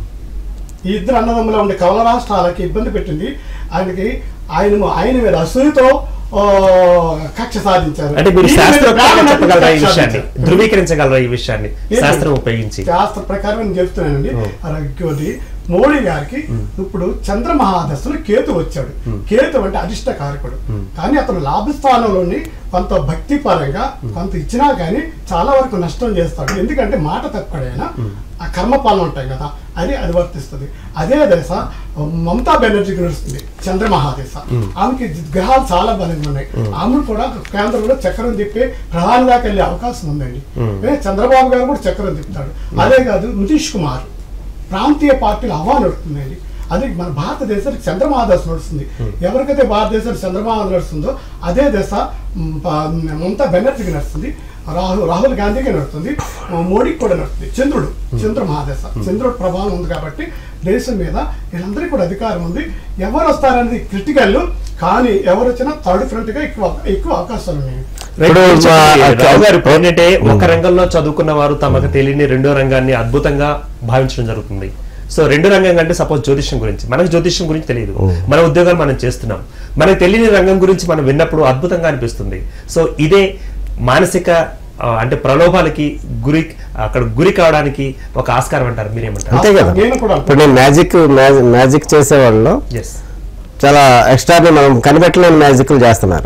ఈ ఇద్దరు అన్నదమ్ముల ఉండే కవల రాష్ట్రాలకి ఇబ్బంది పెట్టింది ఆయనకి ఆయన ఆయన మీద అసూయతో ఆ, కక్ష సాధించారు అంటే మీరు ఈయన మీద శాస్త్రోక్తంగా బ్రాహ్మణ చెప్పగలరా ఈ కక్ష విషయాన్ని సాధించారు. ధృవీకరించగలరా ఈ విషయాన్ని శాస్త్రం ఉపయోగించి శాస్త్ర ప్రకారం నేను చెప్తున్నానండి ఇంకోటి మోడీ గారికి ఇప్పుడు చంద్ర మహాదశలో కేతు వచ్చాడు కేతు అంటే అరిష్ట కారకుడు కానీ అతను లాభస్థానంలోని కొంత భక్తి పరంగా కొంత ఇచ్చినా కానీ చాలా వరకు నష్టం చేస్తాడు ఎందుకంటే మాట తక్కువడైనా ఆ కర్మపాలన ఉంటాయి కదా అది అది వర్తిస్తుంది అదే దశ మమతా బెనర్జీకి నడుస్తుంది చంద్ర మహాదశ ఆమెకి గ్రహాలు చాలా బలంగా ఉన్నాయి ఆమె కూడా కేంద్రంలో చక్రం తిప్పి ప్రధాని దాకా వెళ్ళే అవకాశం ఉందండి ఏ, చంద్రబాబు గారు కూడా చక్రం తిప్పుతాడు అదే కాదు నితీష్ కుమార్ ప్రాంతీయ పార్టీలు హవా నడుస్తుందండి అది మన భారతదేశానికి చంద్రమహాదశ నడుస్తుంది ఎవరికైతే భారతదేశానికి చంద్రమహాదశ నడుస్తుందో అదే దశ మ్, ప- మమతా బెనర్జీకి నడుస్తుంది రాహుల్ రాహుల్ గాంధీకి నడుస్తుంది ఆ, మోడీకి కూడా నడుస్తుంది చంద్రుడు చంద్ర మహాదశ చంద్రుడు ప్రభావం ఉంది కాబట్టి దేశం మీద వీళ్ళందరికీ కూడా అధికారం ఉంది ఎవరు వస్తారనేది క్రిటికల్ కానీ ఎవరు వచ్చినా థర్డ్ ఫ్రంట్ గా ఎక్కువ ఎక్కువ అవకాశాలు ఉన్నాయి రైట్, ఇప్పుడు మీరు చెప్పండి, మా- రావు గారు ఇప్పుడు ఏంటంటే ఒక రంగంలో చదువుకున్న వారు తమకు తెలియని రెండో రంగాన్ని అద్భుతంగా భావించడం జరుగుతుంది సో రెండు రంగం అంటే సపోజ్ జ్యోతిష్యం గురించి మనకు జ్యోతిష్యం గురించి తెలియదు మన ఉద్యోగాలు మనం చేస్తున్నాం మనకు తెలియని రంగం గురించి మనం విన్నప్పుడు అద్భుతంగా అనిపిస్తుంది సో ఇదే మానసిక ఆ, అంటే ప్రలోభాలకి గురి అక్కడ గురి కావడానికి ఒక ఆస్కారం అంటారు మీరేమంటారు అంతే కదా నేను కూడా ఇప్పుడు నేను మ్యాజిక్ మ్యాజిక్ చేసే వాళ్ళు ఎస్ చాలా ఎక్స్ట్రా మనం కనిపెట్టలేని మ్యాజిక్లు చేస్తున్నారు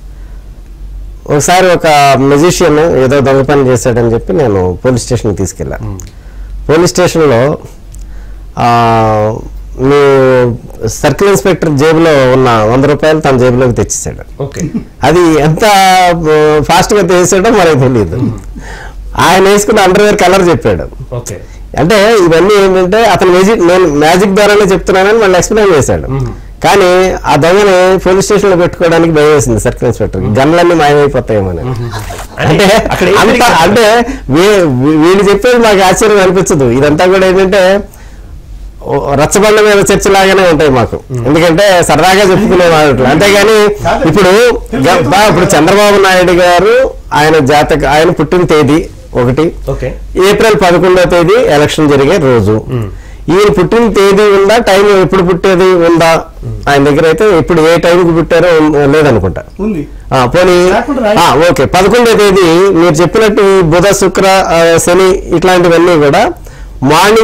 ఒకసారి ఒక మెజిషియన్ ఏదో దొంగ పని చేశాడని చెప్పి నేను పోలీస్ స్టేషన్కి తీసుకెళ్ళాను పోలీస్ స్టేషన్లో ఆ, మీ సర్కిల్ ఇన్స్పెక్టర్ జేబులో ఉన్న వంద రూపాయలు తన జేబులోకి తెచ్చేసాడు ఓకే అది ఎంత ఫాస్ట్గా తీసాడో మనకు తెలియదు ఆయన వేసుకున్న అండర్వేర్ కలర్ చెప్పాడు ఓకే అంటే ఇవన్నీ ఏంటంటే అతను మ్యాజిక్ నేను మ్యాజిక్ ద్వారానే చెప్తున్నానని మళ్ళీ ఎక్స్ప్లెయిన్ చేశాడు కానీ ఆ దొంగని పోలీస్ స్టేషన్ లో పెట్టుకోవడానికి భయం వేసింది సర్కిల్ ఇన్స్పెక్టర్ గన్లన్నీ మాయమైపోతాయేమని అంటే అక్కడ ఏం అంత జరిగింది? అంటే వీ- వీ- వీళ్ళు చెప్పేది మాకు ఆశ్చర్యం అనిపించదు ఇదంతా కూడా ఏంటంటే ఓ రచ్చబండ మీద చర్చ లాగానే ఉంటాయి మాకు ఎందుకంటే సరదాగా చెప్పుకునే మాటలు అంతేగాని ఇప్పుడు గ- బా- ఇప్పుడు చంద్రబాబు నాయుడు గారు ఆయన జాతక ఆయన పుట్టిన తేదీ ఒకటి ఓకే ఏప్రిల్ పదకొండవ తేదీ ఎలక్షన్ జరిగే రోజు ఈయన పుట్టిన తేదీ ఉందా టైం ఎప్పుడు పుట్టేది ఉందా ఆయన దగ్గర అయితే ఇప్పుడు ఏ టైంకి పుట్టారో ఉం- లేదనుకుంటా ఉంది ఆ, పోనీ లేకుండా రాయి. ఆ, ఓకే పదకొండవ తేదీ మీరు చెప్పినట్టు ఈ బుధ శుక్ర ఆ, శని ఇట్లాంటివన్నీ కూడా మార్నింగ్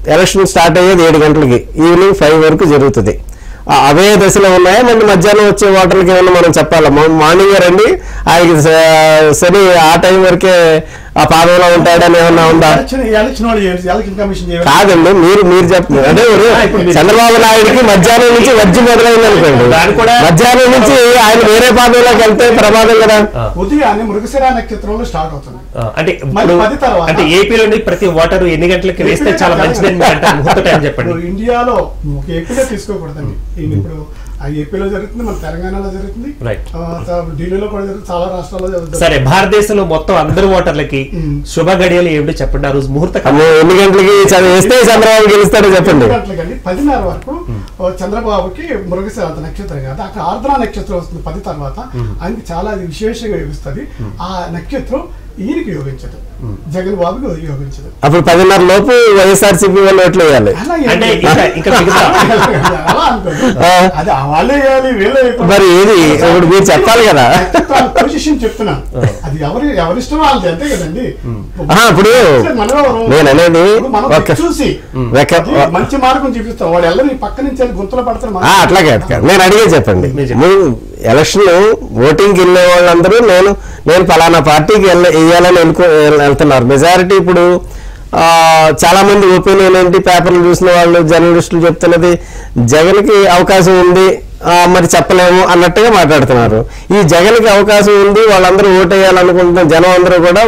ఎలక్షన్ స్టార్ట్ అయ్యేది ఏడు గంటలకి ఈవినింగ్ ఫైవ్ వరకు జరుగుతుంది ఆ అవే దశలో ఉన్నాయా మళ్ళీ మధ్యాహ్నం వచ్చే ఓటర్లకి ఏమన్నా మనం చెప్పాలా మా- మార్నింగ్ రండి ఆయనకి స- సరే ఆ టైం వరకే ఆ పాదంలో ఉంటాడని ఏమన్నా ఉందా ఎలక్షన్ ఎలక్షన్ వాళ్ళు చేయాలి ఎలక్షన్ కమిషన్ చేయాలి కాదండి మీరు మీరు చెప్తున్నారు అంటే ఎవరు? ఇప్పుడు మీరు- చంద్రబాబు నాయుడుకి మధ్యాహ్నం నుంచి వజ్జి మొదలైంది అనుకోండి దాన్ని కూడా- మధ్యాహ్నం నుంచి ఆయన వేరే పాదంలోకి వెళ్తే ప్రమాదం కదా ఆ. ఉదయాన్నే మృగశిర నక్షత్రంలో స్టార్ట్ అవుతుంది ఆ, అంటే మరి ఇప్పుడు పది తర్వాత? అంటే ఏపీలోని ప్రతి ఓటరు ఎన్ని గంటలకి వేస్తే చాలా మంచిదని మీరు అంటారు ముహూర్త టైం చెప్పండి ఇప్పుడు ఇండియాలో ఒక ఏపీలో తీసుకోకూడదండి ఇది ఇప్పుడు ఆ ఏపీలో జరుగుతుంది మన తెలంగాణలో జరుగుతుంది Right. ఆ, త- ఢిల్లీలో కూడా జరుగుతుంది చాలా రాష్ట్రాల్లో జరుగుతుంది సరే భారతదేశంలో మొత్తం అందరు ఓటర్లకి మ్మ్. శుభ గడియలు ఏమిటి చెప్పండి ఆ రోజు ముహూర్త కాలం. అమ్మో ఎన్ని గంటలకి చ- వేస్తే చంద్రబాబు గెలుస్తాడో చెప్పండి ఎన్ని గంటలకండి పదిన్నర వరకు ఓ చంద్రబాబుకి మృగశిర అంత నక్షత్రం కాదు అక్కడ ఆర్ద్ర నక్షత్రం వస్తుంది పది తర్వాత ఆయనకి చాలా అది విశేషంగా యోగిస్తుంది ఆ నక్షత్రం ఈయనకి యోగించదు జగన్ బాబుకి యోగించదు అప్పుడు పదిన్నర లోపు వైఎస్ఆర్సీపీ వాళ్ళు ఓట్లు వేయాలి అలా ఏం అంటే లేదు. ఇంకా ఇంకా మిగతా అలా అనుకోండి ఆ. అది వాళ్ళే వేయాలి వీళ్ళే వేయాలి. మరి ఏది ఇప్పుడు మీరు చెప్పాలి కదా పొజిషన్ చెప్తున్నాను అది ఎవరి ఎవరిష్టం వాళ్ళది అంతే కదండి ఆహా, ఇప్పుడు మనమెవరు? నేను అనేది ఇప్పుడు మనం ఒక- చూసి ఒక- అది మంచి మార్గం చూపిస్తాం వాడు ఎవరు ఈ పక్క నుంచి వెళ్ళి గుంతలో పడతారు ఆ, అట్లాగే అట్లాగే నేను అడిగే చెప్పండి మీరు చెప్పండి. మీరు ఎలక్షన్ ఓటింగ్కి వెళ్ళే వాళ్ళందరూ నేను నేను ఫలానా పార్టీకి వెళ్ళ వేయాలని ఎన్నుకో వెళ్తున్నారు మెజారిటీ ఇప్పుడు ఆ, చాలా మంది ఒపీనియన్ ఏంటి పేపర్లు చూసిన వాళ్ళు జర్నలిస్టులు చెప్తున్నది జగన్కి అవకాశం ఉంది ఆ, మరి చెప్పలేము అన్నట్టుగా మాట్లాడుతున్నారు ఈ జగన్కి అవకాశం ఉంది వాళ్ళందరూ ఓటు వేయాలనుకుంటున్న జనం అందరూ కూడా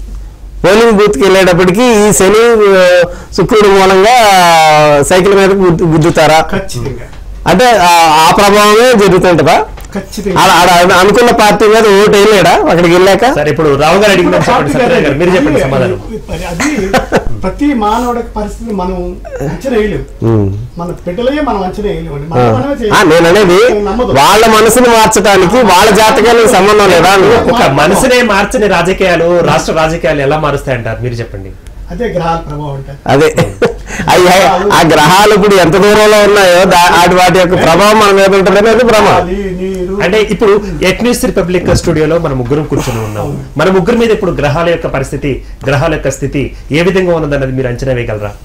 పోలింగ్ బూత్కి వెళ్ళేటప్పటికి ఈ శని ఆ, శుక్రుడు మూలంగా సైకిల్ మీద గుద్దు- గుద్దుతారా ఖచ్చితంగా అంటే ఆ- ఆ ప్రభావమే జరుగుతుంటదా ఖచ్చితంగా ఆడ- ఆడ ఆడ అనుకున్న పార్టీ మీద ఓటు వేయలేడా అక్కడికి వెళ్ళాక సరే ఇప్పుడు రావు గారు అడిగిన చెప్పండి సత్యనారాయణ గారు మీరు చెప్పండి అది- సమాధానం అది- అది ప్రతి మానవుడి పరిస్థితి మనం అంచనా వేయలేము ఉమ్. మన బిడ్డలే మనం అంచనా వేయలేమండి ఆ. మనం మనమే ఆ, నేను అనేది నమ్మదు. వాళ్ళ మనసుని మార్చడానికి వాళ్ళ జాతకానికి సంబంధం లేదా అన్నా. ఒక మనసునే మార్చని రాజకీయాలు రాష్ట్ర రాజకీయాలు ఎలా మారుస్తాయి అంటారు మీరు చెప్పండి అదే గ్రహాల ప్రభావం ఉంటుంది అదే అయ్యా ఆ గ్రహాలు ఇప్పుడు ఎంత దూరంలో ఉన్నాయో దా- వాటి వాటి యొక్క ప్రభావం మన మీద ఉంటుంది అనేది భ్రమ గాలి, నీరు అంటే ఇప్పుడు ఎట్నీస్ రిపబ్లిక్ స్టూడియోలో మన ముగ్గురు కూర్చొని ఉన్నాం మన ముగ్గురు మీద ఇప్పుడు గ్రహాల యొక్క పరిస్థితి గ్రహాల యొక్క స్థితి ఏ విధంగా ఉన్నదన్నది మీరు అంచనా వేయగలరా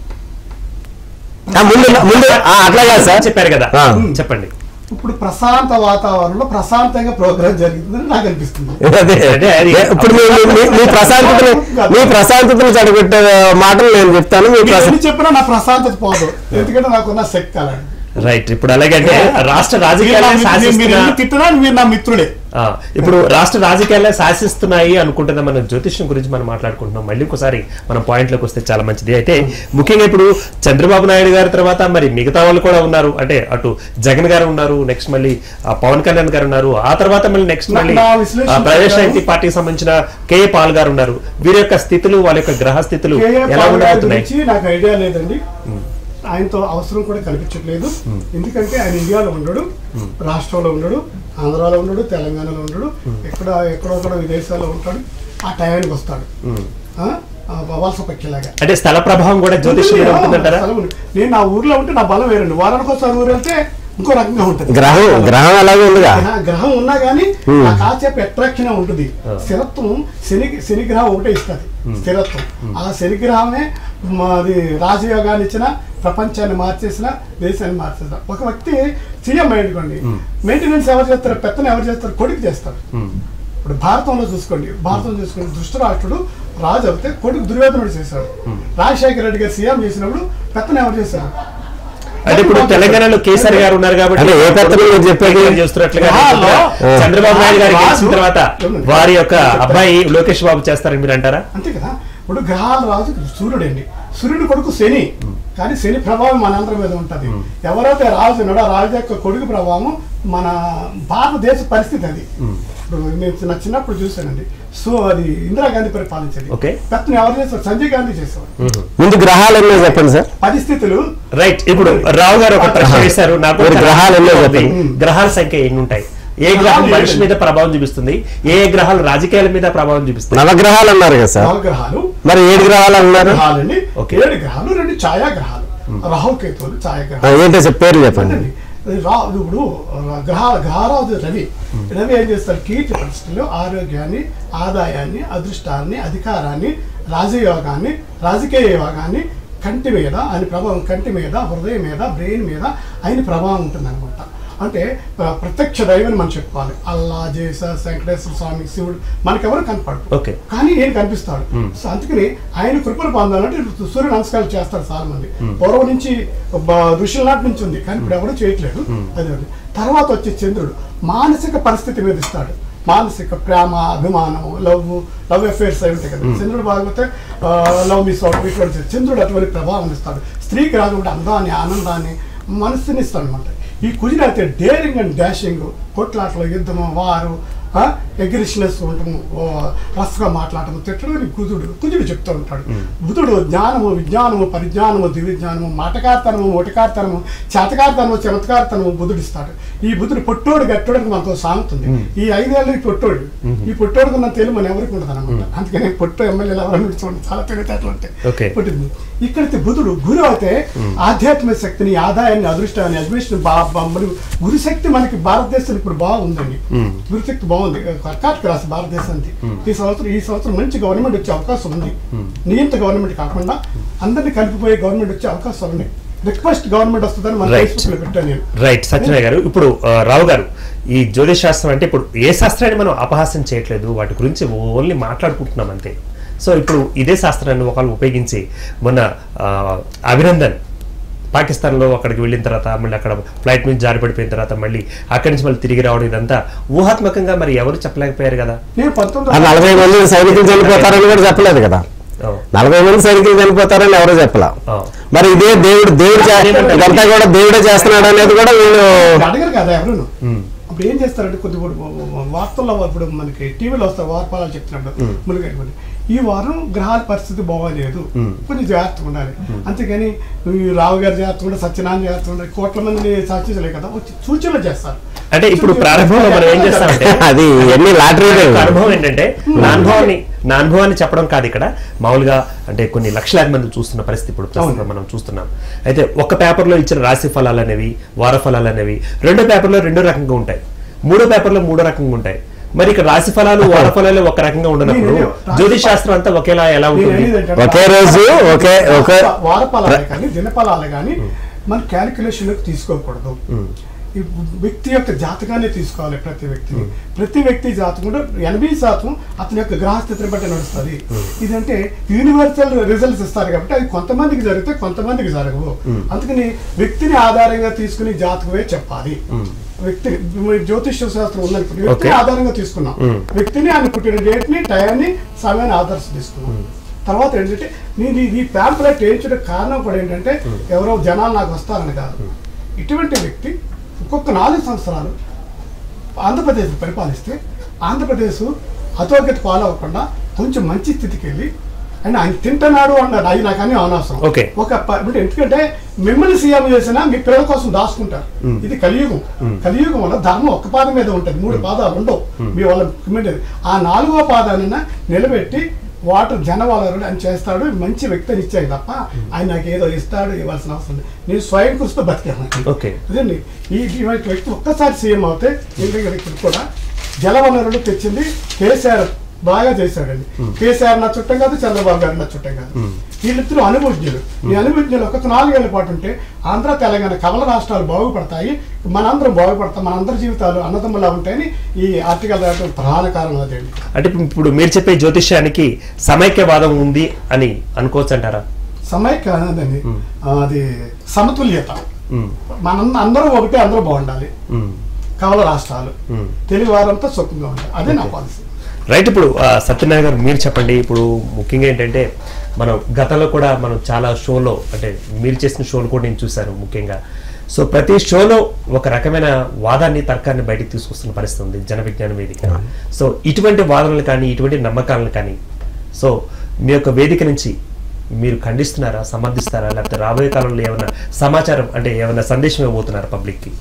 ఆ, ముందు ముందు ఆ, అట్లా కాదు సార్ చెప్పారు కదా ఆ. చెప్పండి ఇప్పుడు ప్రశాంత వాతావరణంలో ప్రశాంతంగా ప్రోగ్రామ్ జరుగుతుందని నాకు అనిపిస్తుంది అదే అంటే అది- ఇప్పుడు మీ- మీ- మీ- మీ ప్రశాంతతని మీ ప్రశాంతతను చెడగొట్టే మాటలు నేను చెప్తాను మీ మీరు ప్రశా ఎన్ని చెప్పినా నా ప్రశాంతత పోదు ఎందుకంటే నాకున్న శక్తి అలాంటి రైట్ ఇప్పుడు అలాగంటే రాష్ట్ర మీరు నా రాజకీయాలను మిత్రుడే, మీరు శాసిస్తున్న ఎన్ని తిట్టినా మీరు నా మిత్రుడే ఆ, ఇప్పుడు రాష్ట్ర రాజకీయాలే శాసిస్తున్నాయి అనుకుంటున్న మనం జ్యోతిష్యం గురించి మనం మాట్లాడుకుంటున్నాం మళ్ళీ ఇంకోసారి మనం పాయింట్లోకి వస్తే చాలా మంచిది అయితే ముఖ్యంగా ఇప్పుడు చంద్రబాబు నాయుడు గారి తర్వాత మరి మిగతా వాళ్ళు కూడా ఉన్నారు అంటే అటు జగన్ గారు ఉన్నారు నెక్స్ట్ మళ్ళీ ఆ, పవన్ కళ్యాణ్ గారు ఉన్నారు ఆ తర్వాత మళ్ళీ నెక్స్ట్ నా- మళ్ళీ నా విశ్లేషణ ఆ, ప్రజాశాంతి ప్రకారం- పార్టీకి సంబంధించిన కేఏ పాల్ గారు ఉన్నారు వీరి యొక్క స్థితులు వాళ్ళ యొక్క గ్రహ స్థితులు కేఏ ఎలా పాల్ గారి ఉండబోతున్నాయి గురించి నాకు ఐడియా లేదండి ఆయనతో అవసరం కూడా కనిపించట్లేదు ఎందుకంటే ఆయన ఇండియాలో ఉండడు రాష్ట్రంలో ఉండడు ఆంధ్రాలో ఉండడు తెలంగాణలో ఉండడు ఎక్కడ ఎక్కడో కూడా విదేశాల్లో ఉంటాడు ఆ టయానికి వస్తాడు ఆ? ఆ వలస పక్షిలాగా అంటే స్థల ప్రభావం కూడా జ్యోతిష్యం మీద ఉంటుందంటారా అసలు నేను నా ఊర్లో ఉంటే నా బలం వేరండి వారానికి ఒకసారి ఊరు వెళ్తే ఇంకో రకంగా ఉంటుంది గ్రహం గ్రహం అలాగే ఉందిగా ఆ గ్రహం ఉన్నా గానీ ఆ కాసేపు అట్రాక్షన్ ఉంటుంది స్థిరత్వం శని శని గ్రహం ఒకటే ఇస్తుంది స్థిరత్వం ఆ శని గ్రహమే మాది రాజయోగాన్ని ఇచ్చిన ప్రపంచాన్ని మార్చేసిన దేశాన్ని మార్చేసిన ఒక వ్యక్తి సీఎం అనుకోండి మెయింటెనెన్స్ ఎవరు చేస్తారు పెత్తనం ఎవరు చేస్తారు కొడుకు చేస్తారు ఇప్పుడు భారతంలో చూసుకోండి భారతం చూసుకోండి ధృష్టరాష్ట్రుడు రాజు అవుతే కొడుకు దుర్యోధనుడు చేశాడు రాజశేఖర రెడ్డి గారు సీఎం చేసినప్పుడు పెత్తనం ఎవరు చేశారు అంటే ఇప్పుడు తెలంగాణలో కేసీఆర్ గారు ఉన్నారు కాబట్టి అంటే ఏ పెత్తనం మీరు చెప్పేది? చేస్తున్నట్లుగా గ్రహాల్లో చంద్రబాబు నాయుడు గారు గెలిచిన రాజు- తర్వాత వారి యొక్క అబ్బాయి లోకేష్ బాబు చేస్తారని మీరు అంటారా అంతే కదా ఇప్పుడు గ్రహాల రాజు సూర్యుడు అండి సూర్యుడు కొడుకు శని కానీ శని ప్రభావం మనందరి మీద ఉంటది ఎవరైతే రాజు ఉన్నాడో ఆ రాజు యొక్క కొడుకు ప్రభావం మన భారతదేశ పరిస్థితి అది ఇప్పుడు నేను నా చిన్నప్పుడు చూశానండి సో అది ఇందిరాగాంధీ పరిపాలించేది Okay. పెత్తను ఎవరు చేస్తారు సంజయ్ గాంధీ చేసేవాడు ముందు గ్రహాలు ఎన్నో చెప్పండి సార్ పరిస్థితులు రైట్ ఇప్పుడు రావు గారు ఒక ప్రశ్న వేశారు నాకు మీరు చాలా గ్రహాలు ఎన్నో ఆసక్తిగా ఉంది. చెప్పండి. గ్రహాల సంఖ్య ఎన్ని ఉంటాయి ఏ గ్రహం గ్రహాలు మనిషి ఏడు. మీద ప్రభావం చూపిస్తుంది ఏ ఏ గ్రహాలు రాజకీయాల మీద ప్రభావం చూపిస్తాయి నవగ్రహాలు అన్నారు కదా సార్ నవగ్రహాలు మరి ఏడు గ్రహాలు అన్నారు గ్రహాలండి Okay. ఏడు గ్రహాలు రెండు ఛాయాగ్రహాలు రాహుకేతువులు ఆ, ఛాయాగ్రహాలు ఏంటో చెప్ప- పేర్లు చెప్పండి అండి. రా ఇప్పుడు గ్రహ గ్రహరాజు రవి రవి ఏం చేస్తారు కీర్తి ప్రతిష్టలు ఆరోగ్యాన్ని ఆదాయాన్ని అదృష్టాన్ని అధికారాన్ని రాజయోగాన్ని రాజకీయ యోగాన్ని కంటి మీద ఆయన ప్రభావం కంటి మీద హృదయం మీద బ్రెయిన్ మీద ఆయన ప్రభావం ఉంటుందన్నమాట అంటే ప్ర- ప్రత్యక్ష దైవం మనం చెప్పుకోవాలి అల్లా జేసస్ వెంకటేశ్వర స్వామి శివుడు మనకెవరు కనపడరు ఓకే కానీ ఈయన కనిపిస్తాడు సో అందుకని ఆయన కృపను పొందాలంటే సూర్య నమస్కారాలు చేస్తారు చాలా మంది పూర్వం నుంచి బ- ఋషుల నాటి నుంచి ఉంది కానీ ఇప్పుడు ఎవరు చేయట్లేదు అది ఒకటి. తర్వాత వచ్చే చంద్రుడు మానసిక పరిస్థితి మీద ఇస్తాడు మానసిక ప్రేమ అభిమానం లవ్ లవ్ అఫేర్స్ అయి ఉంటాయి కదా చంద్రుడు బాగపోతే లవ్ మిస్ అవుట్ ఇటువంటి చంద్రుడు అటువంటి ప్రభావం ఇస్తాడు స్త్రీకి రాకుండా అందాన్ని ఆనందాన్ని మనస్సుని ఇస్తాడు అనమాట ఈ కుజిన అయితే డేరింగ్ అండ్ డాషింగ్ కొట్లాటలు యుద్ధము వారు ఎగ్రిషనెస్ ఉండటము ఓ, రఫ్గా మాట్లాడటము తిట్టడం అని కుజుడు కుజుడు చెప్తూ ఉంటాడు బుధుడు జ్ఞానము విజ్ఞానము పరిజ్ఞానము దివిజ్ఞానము మాటకార్తనము ఓటకార్తనము చేతకార్తనము చమత్కార్తనము బుధుడు ఇస్తాడు ఈ బుధుడు పొట్టోడు గట్టోడికి మనతో సాగుతుంది ఈ ఐదేళ్ళు ఈ పొట్టోడు ఈ పొట్టోడుకు ఉన్న తెలుగు మన ఎవరికి ఉండదు అనమాట అందుకని పొట్టు ఎమ్మెల్యేలు ఎవరైనా చూడండి చాలా తెలివితేటలు ఉంటాయి Okay. పుట్టింది ఇక్కడైతే బుధుడు గురు అయితే ఆధ్యాత్మిక శక్తిని ఆదాయాన్ని అదృష్టాన్ని అడ్మిషన్ గురు శక్తి మనకి భారతదేశం ఇప్పుడు బాగుందండి గురు శక్తి బాగుంది కర్కాటక రాశి భారతదేశానికి ఈ సంవత్సరం ఈ సంవత్సరం మంచి గవర్నమెంట్ వచ్చే అవకాశం ఉంది నియంత గవర్నమెంట్ కాకుండా అందరినీ కలిపిపోయే గవర్నమెంట్ వచ్చే అవకాశం ఉంది రిక్వెస్ట్ గవర్నమెంట్ వస్తుందని మన Right. ఫేస్బుక్ లో పెట్టాను నేను రైట్ సత్యనారాయణ గారు ఇప్పుడు ఆ, రావు గారు ఈ జ్యోతిష్ శాస్త్రం అంటే ఇప్పుడు ఏ శాస్త్రాన్ని మనం అపహాస్యం చేయట్లేదు వాటి గురించి ఓన్లీ మాట్లాడుకుంటున్నాం అంతే సో ఇప్పుడు ఇదే శాస్త్రాన్ని ఒకళ్ళు ఉపయోగించి మొన్న ఆ, అభినందన్ పాకిస్తాన్లో అక్కడికి వెళ్ళిన తర్వాత మళ్ళీ అక్కడ ఫ్లైట్ నుంచి జారి పడిపోయిన తర్వాత మళ్ళీ అక్కడి నుంచి మళ్ళీ తిరిగి రావడం ఇదంతా ఊహాత్మకంగా మరి ఎవరు చెప్పలేకపోయారు కదా నేను ఆ పంతొమ్మిది నలభై మంది సైనికులు చనిపోతారని కూడా చెప్పలేదు కదా ఆ, నలభై మంది సైనికులు చనిపోతారని ఎవరో చెప్పలా ఆ. మరి ఇదే దేవుడు దేవుడు చే- ఇదంతా కూడా దేవుడే చేస్తున్నాడు అనేది కూడా వీళ్ళు అడగరు కదా ఎవరు ఉమ్, అప్పుడు ఏం చేస్తారంటే కొద్ది వార్తల్లో ఇప్పుడు మనకి టీవీలో వస్తారు వార్పాలు చెప్తున్నప్పుడు మునిగా ఈ వారం గ్రహాల పరిస్థితి బాగోలేదు కొంచెం జాగ్రత్తగా ఉండాలి అంతేగాని ఈ రావు గారు జాగ్రత్తగా ఉండాలి సత్యనారాయణ జాగ్రత్తగా ఉండాలి కోట్ల మందిని సాక్షించలేదు కదా వచ్చి సూచనలు చేస్తారు అంటే ఇప్పుడు ప్రారంభంలో మనం ఏం చేస్తామంటే అది ఎన్ని లాటరీ ఒక అనుభవం ఏంటంటే నా అనుభవాన్ని నా అనుభవాన్ని చెప్పడం కాదు ఇక్కడ మామూలుగా అంటే కొన్ని లక్షలాది మంది చూస్తున్న పరిస్థితి ఇప్పుడు ప్రస్తుతం మనం చూస్తున్నాం అయితే ఒక పేపర్లో ఇచ్చిన రాశి ఫలాలు అనేవి వార ఫలాలు అనేవి రెండో పేపర్లో రెండో రకంగా ఉంటాయి మూడో పేపర్లో మూడో రకంగా ఉంటాయి మరి ఇక్కడ రాశి ఫలాలు వార ఫలాలు ఒక రకంగా ఉండనప్పుడు నేను- జ్యోతిష్ శాస్త్రం అంతా ఒకేలా ఎలా నేను ఉంటుంది అనేది ఏంటంటే ఒకే రోజు ఒకే ఒకే వారఫలాలే కానీ దినఫలాలే కానీ మన క్యాలిక్యులేషన్ తీసుకోకూడదు ఈ వ్యక్తి యొక్క జాతకాన్ని తీసుకోవాలి ప్రతి వ్యక్తిని ప్రతి వ్యక్తి జాతకంలో ఎనభై శాతం అతని యొక్క గ్రహస్థితిని బట్టి నడుస్తుంది ఇదంటే యూనివర్సల్ రిజల్ట్స్ ఇస్తారు కాబట్టి అది కొంతమందికి జరిగితే కొంతమందికి జరగవు అందుకని వ్యక్తిని ఆధారంగా తీసుకుని జాతకమే చెప్పాలి వ్యక్తిని మీ జ్యోతిష్య శాస్త్రం ఉందనుకోండి వ్యక్తిని Okay. ఆధారంగా తీసుకున్నాం వ్యక్తిని ఆయన పుట్టిన డేట్ ని టైంని సమయాన్ని ఆదర్శం తీసుకున్నాం తర్వాత ఏంటంటే నేను ఈ- ఈ ప్యాంప్లెట్ వేయించడం కారణం కూడా ఏంటంటే ఎవరో జనాలు నాకు వస్తారని కాదు ఇటువంటి వ్యక్తి ఒక్కొక్క నాలుగు సంవత్సరాలు ఆంధ్రప్రదేశ్ పరిపాలిస్తే ఆంధ్రప్రదేశ్ అధోగతి పాలవకుండా కొంచెం మంచి స్థితికి వెళ్ళి ఆయన ఆయన తింటున్నాడు అన్నాడు అది నాకు అన్ని అనవసరం Okay. ఒక ప- అంటే ఎందుకంటే మిమ్మల్ని సీఎం చేసినా మీ పిల్లల కోసం దాచుకుంటారు ఇది కలియుగం కలియుగం వల్ల ధర్మం ఒక్క పాదం మీద ఉంటుంది మూడు పాదాలు ఉండవు మీ వాళ్ళ committed. ఆ నాలుగో పాదాన్న నిలబెట్టి వాటర్ జనవనరులు అని చేస్తాడు మంచి వ్యక్తిని ఇచ్చాయి తప్ప ఆయన నాకు ఏదో ఇస్తాడు ఇవ్వాల్సిన అవసరం లేదు నేను స్వయం కృషితో బతికాను ఓకే అదండి ఈ ఇటువంటి వ్యక్తి ఒక్కసారి సీఎం అవుతే ఎందుకంటే ఇక్కడ కూడా జలవనరులు తెచ్చింది కేసీఆర్ బాగా చేశాడండి కేసీఆర్ నా చుట్టం కాదు చంద్రబాబు గారు నా చుట్టం కాదు వీళ్ళిద్దరూ అనుభవజ్ఞులు ఈ అనుభవజ్ఞులు ఒక్కొక్క నాలుగేళ్ల పాటు ఉంటే ఆంధ్ర తెలంగాణ కమల రాష్ట్రాలు బాగుపడతాయి మనందరం బాగుపడతాం మనందరి జీవితాలు అన్నదమ్ములా ఉంటాయని ఈ ఆర్టికల్ రాయడం ప్రధాన కారణం అదండి అంటే ఇప్పుడు మీరు చెప్పే జ్యోతిష్యానికి సమైక్యవాదం ఉంది అని అనుకోవచ్చు అంటారా సమైక్య అన్నదండి అది సమతుల్యత ఉమ్, మనం అందరూ ఒకటే అందరూ బాగుండాలి ఉమ్. కమల రాష్ట్రాలు ఉమ్. తెలుగు వారంతా సుఖంగా ఉండాలి అదే నా పాలసీ రైట్ ఇప్పుడు ఆ, సత్యనారాయణ గారు మీరు చెప్పండి ఇప్పుడు ముఖ్యంగా ఏంటంటే మనం గతంలో కూడా మనం చాలా షోలో అంటే మీరు చేసిన షోలు కూడా నేను చూశాను ముఖ్యంగా సో ప్రతి షోలో ఒక రకమైన వాదాన్ని తర్కాన్ని బయటికి తీసుకొస్తున్న పరిస్థితి ఉంది జన విజ్ఞాన వేదిక సో ఇటువంటి వాదనలు కానీ ఇటువంటి నమ్మకాలను కానీ సో మీ యొక్క వేదిక నుంచి మీరు ఖండిస్తున్నారా సమర్థిస్తారా లేకపోతే రాబోయే కాలంలో ఏమైనా సమాచారం అంటే ఏమైనా సందేశం ఇవ్వబోతున్నారా పబ్లిక్కి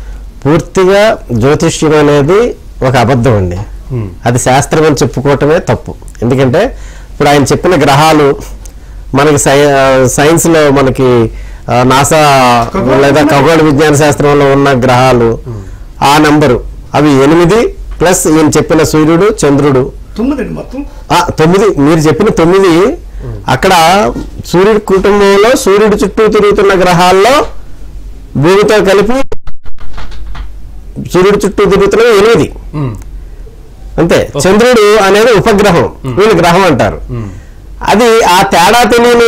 పూర్తిగా జ్యోతిష్యం అనేది ఒక అబద్ధం అండి అది శాస్త్రం అని చెప్పుకోవటమే తప్పు ఎందుకంటే ఇప్పుడు ఆయన చెప్పిన గ్రహాలు మనకి సై సైన్స్లో మనకి ఆ, నాసా లేదా ఖగోళ విజ్ఞాన శాస్త్రంలో ఉన్న గ్రహాలు ఆ నంబరు అవి ఎనిమిది ప్లస్ ఈయన చెప్పిన సూర్యుడు చంద్రుడు తొమ్మిది మొత్తం ఆ, తొమ్మిది మీరు చెప్పిన తొమ్మిది అక్కడ సూర్యుడి కుటుంబంలో సూర్యుడి చుట్టూ తిరుగుతున్న గ్రహాల్లో భూమితో కలిపి సూర్యుడి చుట్టూ తిరుగుతున్న ఎనిమిది ఉమ్, అంతే చంద్రుడు అనేది ఉపగ్రహం వీళ్ళు గ్రహం అంటారు అది ఆ తేడా తెలియని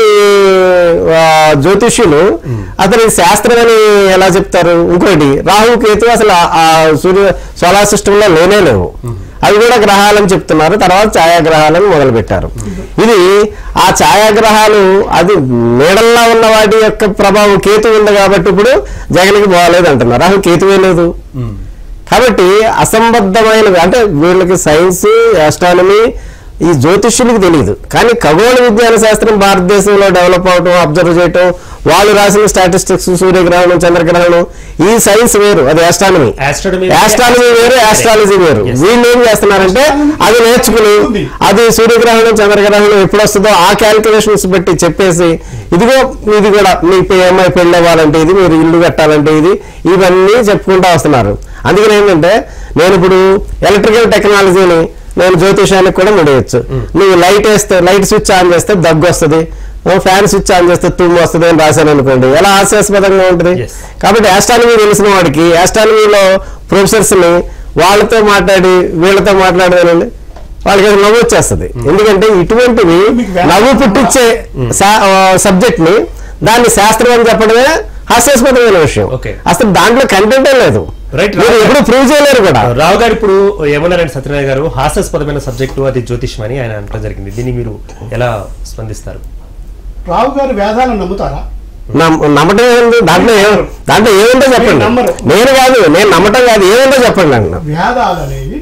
ఆ, జ్యోతిష్యులు అతని శాస్త్రం అని ఎలా చెప్తారు ఇంకోటి రాహు కేతు అసలు ఆ- ఆ సూర్య సోలార్ సిస్టమ్ లో లేనే లేవు అవి కూడా గ్రహాలని చెప్తున్నారు తర్వాత ఛాయాగ్రహాలను మొదలు పెట్టారు ఇది ఆ ఛాయాగ్రహాలు అది నీడల్లా ఉన్న వాటి యొక్క ప్రభావం కేతు ఉంది కాబట్టి ఇప్పుడు జగన్కి బాగాలేదు అంటున్నారు రాహు కేతువే లేదు ఉమ్. కాబట్టి అసంబద్ధమైనవి అంటే వీళ్ళకి సైన్స్ ఆస్ట్రానమీ ఈ జ్యోతిష్యులకు తెలియదు కానీ ఖగోళ విజ్ఞాన శాస్త్రం భారతదేశంలో డెవలప్ అవటం అబ్జర్వ్ చేయటం వాళ్ళు రాసిన స్టాటిస్టిక్స్ సూర్యగ్రహణం చంద్రగ్రహణం ఈ సైన్స్ వేరు అది ఆస్ట్రానమీ Astronomy వేరు, ఆస్ట్రానమీ వేరు ఆస్ట్రాలజీ వేరు Yes. వీళ్ళు ఏం చేస్తున్నారంటే అది నేర్చుకుని అది సూర్యగ్రహణం చంద్రగ్రహణం ఎప్పుడు వస్తుందో ఆ క్యాల్కులేషన్స్ బట్టి చెప్పేసి ఇదిగో ఇది కూడా మీ అమ్మాయి పెళ్ళి అవ్వాలంటే ఇది మీరు ఇల్లు కట్టాలంటే ఇది ఇవన్నీ చెప్పుకుంటూ వస్తున్నారు అందుకని ఏంటంటే నేను ఇప్పుడు ఎలక్ట్రికల్ టెక్నాలజీని నేను జ్యోతిషానికి కూడా ముడియచ్చు నువ్వు లైట్ వేస్తే లైట్ స్విచ్ ఆన్ చేస్తే దగ్గు వస్తుంది ఫ్యాన్ స్విచ్ ఆన్ చేస్తే తుమ్ము వస్తుంది అని రాశాను అనుకోండి ఎలా హాస్యాస్పదంగా ఉంటుంది Yes. కాబట్టి ఆస్ట్రానమీ తెలిసిన వాడికి ఆస్ట్రానమీలో ప్రొఫెసర్స్ని వాళ్ళతో మాట్లాడి వీళ్ళతో మాట్లాడదానండి వాళ్ళకి అది నవ్వు వచ్చేస్తుంది ఎందుకంటే ఇటువంటివి మీకు వేల- నవ్వు పుట్టించే సబ్జెక్ట్ ని దాన్ని శాస్త్రం అని చెప్పడమే హాస్యాస్పదమైన విషయం Okay. అసలు దాంట్లో కంటెంటే లేదు Right, మీరు right. ఎప్పుడు ప్రూవ్ చేయలేరు కూడా రావు గారు ఇప్పుడు ఏమన్నారంటే సత్యనారాయణ గారు హాస్యాస్పదమైన సబ్జెక్టు అది జ్యోతిష్యం అని ఆయన అనడం జరిగింది దీన్ని మీరు ఎలా స్పందిస్తారు రావు గారు వేదాలను నమ్ముతారా నమ్- నమ్మటం ఏముంది దాంట్లో ఏం దాంట్లో ఏముందో చెప్పండి నమ్మరు. నేను కాదు నేను నమ్మటం కాదు ఏముందో చెప్పండి అన్న వేదాలు అనేవి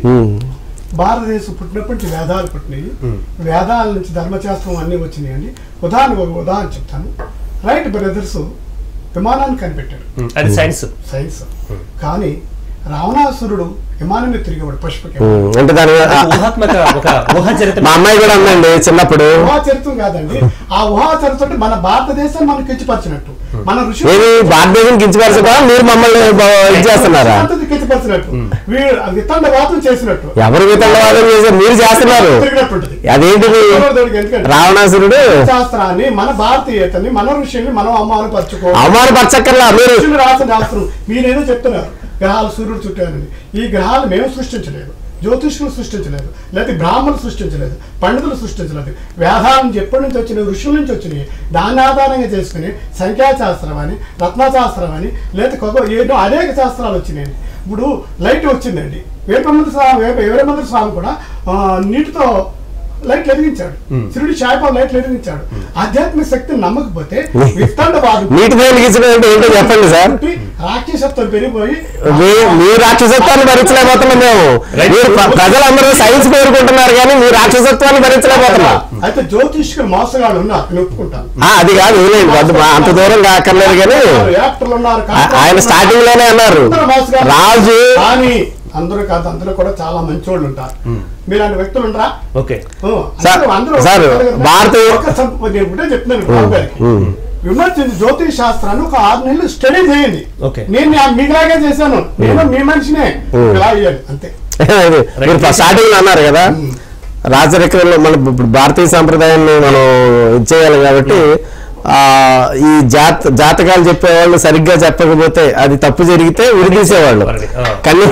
భారతదేశం పుట్టినప్పటి నుంచి వేదాలు పుట్టినాయి వేదాల నుంచి ధర్మశాస్త్రం అన్నీ వచ్చినాయి అండి ఉదాహరణ ఒక ఉదాహరణ చెప్తాను రైట్ బ్రదర్స్ విమానాన్ని కనిపెట్టాడు ఉమ్, అది సైన్స్ సైన్స్ కానీ రావణాసురుడు విమానం మీద తిరిగేవాడు పుష్పకి అంటే దాని అది ఊహాత్మక ఒక ఊహాచరిత మా అమ్మాయి కూడా ఉందండి చిన్నప్పుడు ఊహా చరిత్రం కాదండి ఆ ఊహా చరిత్ర అంటే మన భారతదేశాన్ని మనం కించపరిచినట్టు మన ఋషులు ఏది భారతదేశం కించపరచదా మీరు మమ్మల్ని బ- ఇది చేస్తున్నారా అంతది కించపరిచినట్టు వీడు వితండవాదం చేసినట్టు ఎవరు వితండవాదం చేశారు మీరు చేస్తున్నారు తిరిగినట్టుంటది అదేంటిది ఎందుకంటే రావణాసురుడు శాస్త్రాన్ని మన భారతీయతని మన ఋషుల్ని మనం అవమానపరచుకో అవమానపరచక్కర్లా మీరు ఋషులు రాసిన శాస్త్రం మీరేదో చెప్తున్నారు గ్రహాలు సూర్యుడు చుట్టారని ఈ గ్రహాలు మేము సృష్టించలేదు జ్యోతిష్కులు సృష్టించలేదు లేకపోతే బ్రాహ్మణులు సృష్టించలేదు పండితులు సృష్టించలేదు వేదాలను ఎప్పటి నుంచి వచ్చినాయి ఋషుల నుంచి వచ్చినాయి దాన్ని ఆధారంగా చేసుకుని సంఖ్యాశాస్త్రం అని రత్నశాస్త్రం అని లేకపోతే కొత్త ఏదో అనేక శాస్త్రాలు వచ్చినాయి ఇప్పుడు లైట్ వచ్చిందండి వేపమంత్రి స్వామి వేప వీరమంత్రి స్వామి కూడా ఆ, నీటితో లైట్లు వెలిగించాడు శివుడి శాయిపాలు లైట్లు వెలిగించాడు ఆధ్యాత్మిక శక్తిని నమ్మకపోతే విత్తండవాదు నీటి వెలిగించడం అంటే ఏంటో చెప్పండి సార్ రాక్షసత్వం పెరిగిపోయి మీ- మీ రాక్షసత్వాన్ని భరించలేకపోతున్నాం మేము మీరు ప్ర- ప్రజలందరూ సైన్స్ పేరుకుంటున్నారు కానీ మీ రాక్షసత్వాన్ని భరించలేకపోతున్నాం అయితే జ్యోతిష్కులు మోసగాళ్ళు ఉన్నారు నేను ఒప్పుకుంటాను ఆ, అది కాదు ఏలేదు వద్దు, మా- అంత దూరం కాకర్లేదు కానీ యాక్టర్లు ఉన్నారు ఆ- ఆయన స్టార్టింగ్ లోనే అన్నారు అందరూ మోసగాళ్ళు. రాజు కానీ అందరూ కాదు అందులో కూడా చాలా మంచోళ్ళు ఉంటారు మీలాంటి వ్యక్తులు ఉండరా ఓకే ఓ, సార్, అందరూ- అందరూ సార్, ఉంటారు కదా. భారతీయ- ఒక సం- నేను ఇప్పుడే చెప్తున్నాను బాబు గారికి. విమర్శించి జ్యోతిష్ శాస్త్రాన్ని ఒక ఆరు నెలలు స్టడీ చేయండి ఓకే. నేను నా- మీలాగే చేశాను నేను మీ మనిషినే ఇలా అయ్యాను అంతే ఇది మీరు స్టార్టింగ్ లో అన్నారు కదా రాజరికంలో మన ఇప్పుడు భారతీయ సాంప్రదాయాన్ని మనం ఇది చేయాలి కాబట్టి ఆ ఈ జాత జాతకాలు చెప్పేవాళ్ళు సరిగ్గా చెప్పకపోతే అది తప్పు జరిగితే ఉరిదీసేవాళ్ళు వరడి, ఆ. కానీ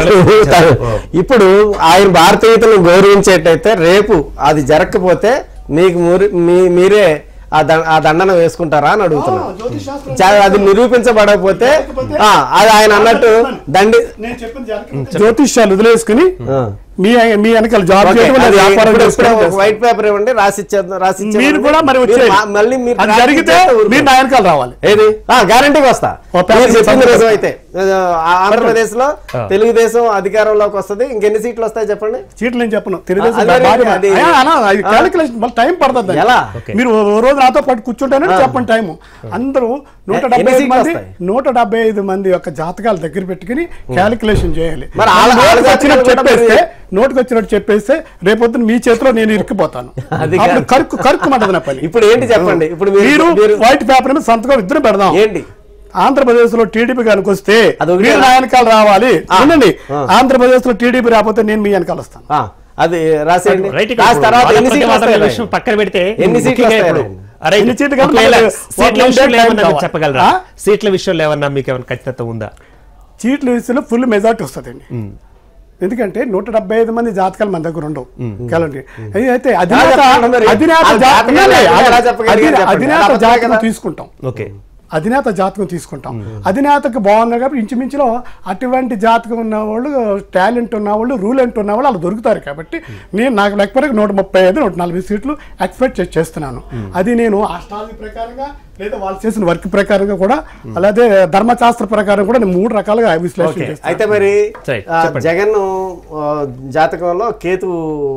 ఆ. ఇప్పుడు ఆయన భారతీయతను గౌరవించేటైతే రేపు అది జరగకపోతే మీకు మురి- మీ మీరే ఆ ద- ఆ దండన వేసుకుంటారా అని అడుగుతున్నా ఆ, జ్యోతిష్ శాస్త్రం చా- అది నిరూపించబడకపోతే ఆ, అది ఆయన అన్నట్టు దండి నేను చెప్పింది జరగకపోతే జ్యోతిష్యాలు వదిలేసుకుని ఆ. మీ మీ వెనకాల జాబ్ ఓకే, చేయడం లేదా అది వ్యాపారం ఇప్పుడు- చేసుకోవడం ఇప్పుడు ఒక చేస్తారు. వైట్ పేపర్ ఇవ్వండి రాసి ఇచ్చేద్దాం రాసి ఇచ్చేద్దాం. మీరు కూడా మరి మీరు వచ్చేది మా- మళ్ళీ మీరు అది రాసి జరిగితే ఇచ్చేస్తే ఊరుకోండి. మీరు నా వెనకాల రావాలి ఏది గ్యారంటీకి వస్తా ఓ పేపర్ మీరు చెప్పింది ఇచ్చి నిజం అయితే ఆ- ఆంధ్రప్రదేశ్ లో ఆ. తెలుగుదేశం అధికారంలోకి వస్తది ఇంకెన్ని సీట్లు వస్తాయి చెప్పండి సీట్లు నేను చెప్పను తెలుగుదేశం అదే భారీ అది- అయ్యా, అలా, అది ఆ. క్యాలిక్యులేషన్ మళ్ళీ టైం పడుతుంది దానికి. ఎలా? ఓకే. మీరు ఓ రోజు నాతో పాటు కూర్చుంటానని చెప్పండి టైం అందరూ నూట ఎన్ని డెబ్బై ఐదు సీట్లు మంది వస్తాయి? నూట డెబ్బై ఐదు మంది యొక్క జాతకాలు దగ్గర పెట్టుకుని క్యాలిక్యులేషన్ చేయాలి మరి వాళ్ళ- వాళ్ళ నోటికి వచ్చినట్టు జాతకాలు కూడా చెప్పేస్తే మరి- నోటికి వచ్చినట్టు చెప్పేస్తే రేపొద్దున మీ చేతిలో నేను ఇరుక్కుపోతాను అది అప్పుడు కాదు. కరుక్కు కరుక్కుమంటది నా పని ఇప్పుడు ఏంటి చెప్పండి ఇప్పుడు మీరు- మీరు మీరు వైట్ పేపర్ మీద సంతకం ఇద్దరు పెడదాం ఏంటి ఆంధ్రప్రదేశ్ లో టీడీపీ కనుక వస్తే అది ఒకటే మీరు నా- నా వెనకాల రావాలి ఆ. ఉండండి ఆ. ఆంధ్రప్రదేశ్ లో టీడీపీ రాకపోతే నేను మీ వెనకాల వస్తాను ఆ, అది రాసేయండి రైట్ రాసి తర్వాత ఎన్ని సీట్లు విషయం వస్తాయి పక్కన పెడితే ఎన్ని సీట్లు ముఖ్యంగా వస్తాయి ఇప్పుడు అరే, ఎన్ని సీట్లు కావాలి? ఒకవేళ మనకు సీట్ల ఒక విషయంలో టైం ఏమన్నా మీరు కావాలి. చెప్పగలరా ఆ? సీట్ల విషయంలో ఏమన్నా మీకు ఏమైనా ఖచ్చితత్వం ఉందా సీట్ల విషయంలో ఫుల్ మెజార్టీ వస్తుందండి ఎందుకంటే నూట డెబ్బై ఐదు మంది జాతకాలు మన దగ్గర ఉండవు కేలండి అయితే అధినేత చెప్పగలరు మరి? అధినేత ఆ జా- జాతకాలు లే, లే, ఎలా చెప్పగలిగారు అధినే- చెప్పండి. అధినేత అలా జాతకం కదా? తీసుకుంటాం ఓకే అధినేత జాతకం తీసుకుంటాం అధినేతకు బాగున్నారు కాబట్టి ఇంచుమించులో అటువంటి జాతకం ఉన్న వాళ్ళు టాలెంట్ ఉన్న వాళ్ళు రూలెంట్ ఉన్న వాళ్ళు అలా దొరుకుతారు కాబట్టి నేను నాకు లెక్కపరకు నూట ముప్పై ఐదు నూట నలభై సీట్లు ఎక్స్పెక్ట్ చేసి చేస్తున్నాను అది నేను ఆస్ట్రాలజీ ప్రకారంగా లేదా వాళ్ళు చేసిన వర్క్ ప్రకారంగా కూడా అలాగే ధర్మశాస్త్ర ప్రకారం కూడా నేను మూడు రకాలుగా విశ్లేషణ Okay. చేస్తాను అయితే మరి సరే, ఆ, చెప్పండి. జగన్ ఆ, జాతకంలో కేతు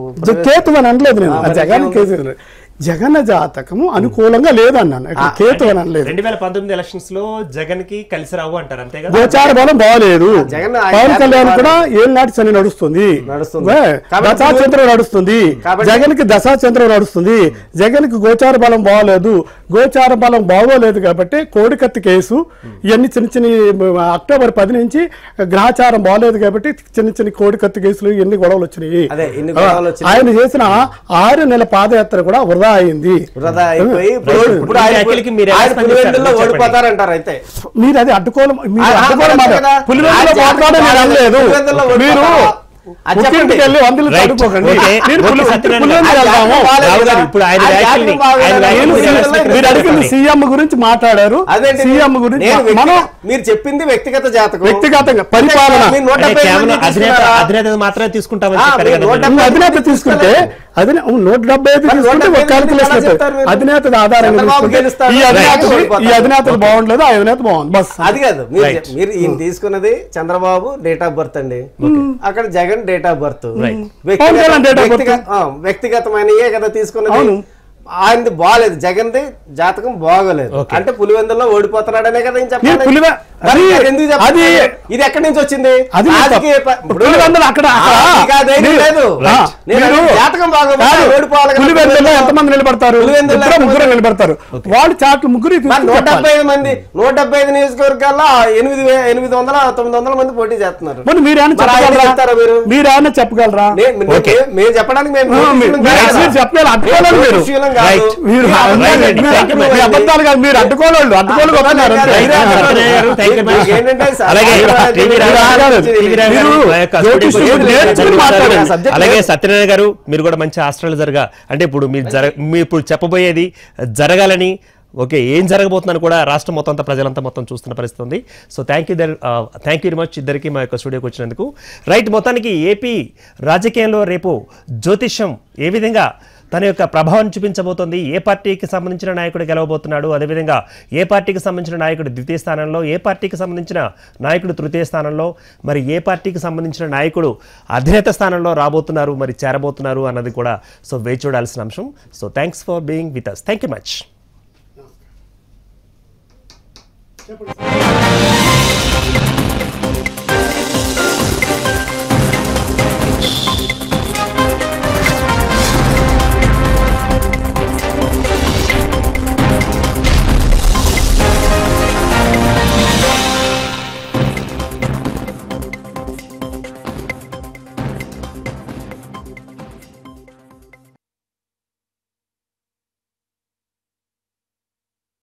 కేతు అని అనలేదు నేను ఆ, ఆ మరి జగన్ ఇంకేముంది? కేతు అని. జగన్ జాతకము అనుకూలంగా లేదన్నాను ఇక్కడ కేతు అని అనలేదు రెండు వేల పంతొమ్మిది ఎలక్షన్స్ లో జగన్ కి కలిసి రావు అంటారు అంతే కదా గోచార బలం బాగలేదు జగన్ ఆయన పవన్ జాతకం కళ్యాణ్ బాగాలేదు. కూడా ఏళ్ళనాటి శని నడుస్తుంది నడుస్తుంది. వే, కాబట్టి దశాచంద్రం నడుస్తుంది కాబట్టి- జగన్ కి దశాచంద్రం నడుస్తుంది జగన్ కి గోచార బలం బాగోలేదు గోచార బలం బాగోలేదు కాబట్టి కోడికత్తి కేసు ఇవన్నీ చిన్న చిన్న అక్టోబర్ పది నుంచి గ్రహచారం బాగోలేదు కాబట్టి చిన్న చిన్న కోడికత్తి కేసులు ఇవన్నీ గొడవలు వచ్చినాయి అదే, ఇన్ని గొడవలు వచ్చినాయి. ఆయన చేసిన ఆరు నెలల పాదయాత్ర కూడా వృధా అయింది వృధా అయిపోయి ఇప్పుడు Right. ఇప్పుడు ఆయన వ్యాఖ్యలకి మీరు ఎలా ఆయన స్పందిస్తారు? పులివెందుల్లో చెప్పండి. ఓడిపోతారంటారు అయితే మీరు అది అడ్డుకోవడం మీరు ఆ, ఆ, అడ్డుకోవడం అంతే మాట. కదా. పులివెందులో ఆ జాతకం మాట్లాడడం నేను బాగాలేదు. అనలేదు పులివెందుల్లో మీరు ఓడిపోతారా? అది చెప్పండి. పుట్టింటికి వెళ్ళి వందలు Right. చదువుకోకండి Okay. మీరు Okay, పులి- సత్యనారాయణ పులివెందులు గారు. వెళ్దాము. ఆ జాతకం రావు గారు ఇప్పుడు ఆయన ఆ జాతకం వ్యాఖ్యల్ని బాగాలేదు. ఆయన నేను వ్యాఖ్యల్ని మీరు- respect మీరు అడిగింది చేస్తాను. సీఎం గురించి మాట్లాడారు అదేంటి సీఎం గురించి నేను వ్యక్తిగత- మనం మీరు చెప్పింది వ్యక్తిగత జాతకం వ్యక్తిగతంగా పరిపాలన మీరు నూట అంటే డెబ్బై కేవలం మంది అధినేత తీసుకున్నారా? అధినేత మాత్రమే తీసుకుంటామని ఆ, చెప్పారు మీరు కదా నూట మీరు. డెబ్బై అధినేత తీసుకుంటే అధినే నూట డెబ్బై ఐదు మరి తీసుకుంటే నూట ఒక డెబ్బై ఐదు క్యాల్కులేషన్ ఎలా చెప్తారు మీరు? అధినేత ఆధారంగా చంద్రబాబు తీసుకుంటే గెలుస్తాడు, ఈ అధినేత రైట్. ఈ అధినేతలు బాగుండలేదు ఆ అధినేత బాగుంది బస్ అది కాదు మీరు Right. మీరు ఈయన తీసుకున్నది చంద్రబాబు డేట్ ఆఫ్ బర్త్ అండి అక్కడ Jagan date of birth Right. Pawan Kalyan date of birth. వ్యక్తిగతమైనయే కదా తీసుకున్నది అవును. ఆయనది బాగాలేదు జగన్ది జాతకం బాగోలేదు Okay. అంటే పులివెందుల్లో ఓడిపోతున్నాడనే కదా ఈయన చెప్పాలి. నేను పులివె- మరి అది- ఎందుకు చెప్పాలి? అది- ఇది ఎక్కడి నుంచి వచ్చింది అది నేను రాజకీయ తప్పు. ప- ఇప్పుడు పులివెందులు అక్కడ ఆ, అక్కడ మీకు ఆ ధైర్యం మీరు- లేదు ఆ, నేను మీరు- అనేది జాతకం బాగోకపోతే కాదు. ఓడిపోవాలి కదా పులివెందుల్లో పులివెందుల్లో. ఎంతమంది నిలబడతారు పులివెందుల్లో ఇద్దరు ఎంతమంది? ముగ్గురు నిలబడతారు వాళ్ళు చాట్లు ముగ్గురు మరి నూట డెబ్బై ఐదు మంది నూట డెబ్బై ఐదు నియోజకవర్గాల్లో ఎనిమిది వే- ఎనిమిది వందల తొమ్మిది వందల మంది పోటీ చేస్తున్నారు మరి మీరేమైనా మరి ఆయన చెప్పగలరా చెప్తారా మీరు? మీరేమైనా చెప్పగలరా నే- నే- Okay. మే- మేము చెప్పడానికి మేము ఆ, మీ- దోషులం మీరు కాదు. మీరు చెప్పలేదు అడ్డుకోలేదు మీరు దోషులం కాదు. Right. మీరు మీరు అబద్ధాలు right. మీరు- Thank you, మీరు Mike. అబద్ధాలు కాదు మీరు అడ్డుకోలేదు అడ్డుకోలు కొడుతున్నారు అంతే. Right. Right. సత్యనారాయణ గారు, thank you, మీకు ma'am. ఏంటంటే సార్, అలాగే సార్, టీవీ మీరు రావు గారు, రాజకీయ టీవీ రావు గారు, మీరు మా యొక్క జ్యోతిష్యులు స్టూడియోకి వచ్చి నేర్చుకుని మాట్లాడారు. మాట్లాడండి. Subject అలాగే లేదు. సత్యనారాయణ గారు మీరు కూడా మంచి హాస్టల్ జరగా అంటే ఇప్పుడు మీరు జర మీరు ఇప్పుడు చెప్పబోయేది జరగాలని ఓకే ఏం జరగబోతుందని కూడా రాష్ట్రం మొత్తం అంతా ప్రజలంతా మొత్తం చూస్తున్న పరిస్థితి ఉంది సో థ్యాంక్ యూ దర్ థ్యాంక్ యూ వెరీ మచ్ ఇద్దరికి మా యొక్క స్టూడియోకి వచ్చినందుకు రైట్ మొత్తానికి ఏపీ రాజకీయంలో రేపు జ్యోతిష్యం ఏ విధంగా తన యొక్క ప్రభావం చూపించబోతోంది ఏ పార్టీకి సంబంధించిన నాయకుడు గెలవబోతున్నాడు అదేవిధంగా ఏ పార్టీకి సంబంధించిన నాయకుడు ద్వితీయ స్థానంలో ఏ పార్టీకి సంబంధించిన నాయకుడు తృతీయ స్థానంలో మరి ఏ పార్టీకి సంబంధించిన నాయకుడు అధినేత స్థానంలో రాబోతున్నారు మరి చేరబోతున్నారు అన్నది కూడా సో వేచి చూడాల్సిన అంశం so thanks for being with us thank you much చెప్పండి.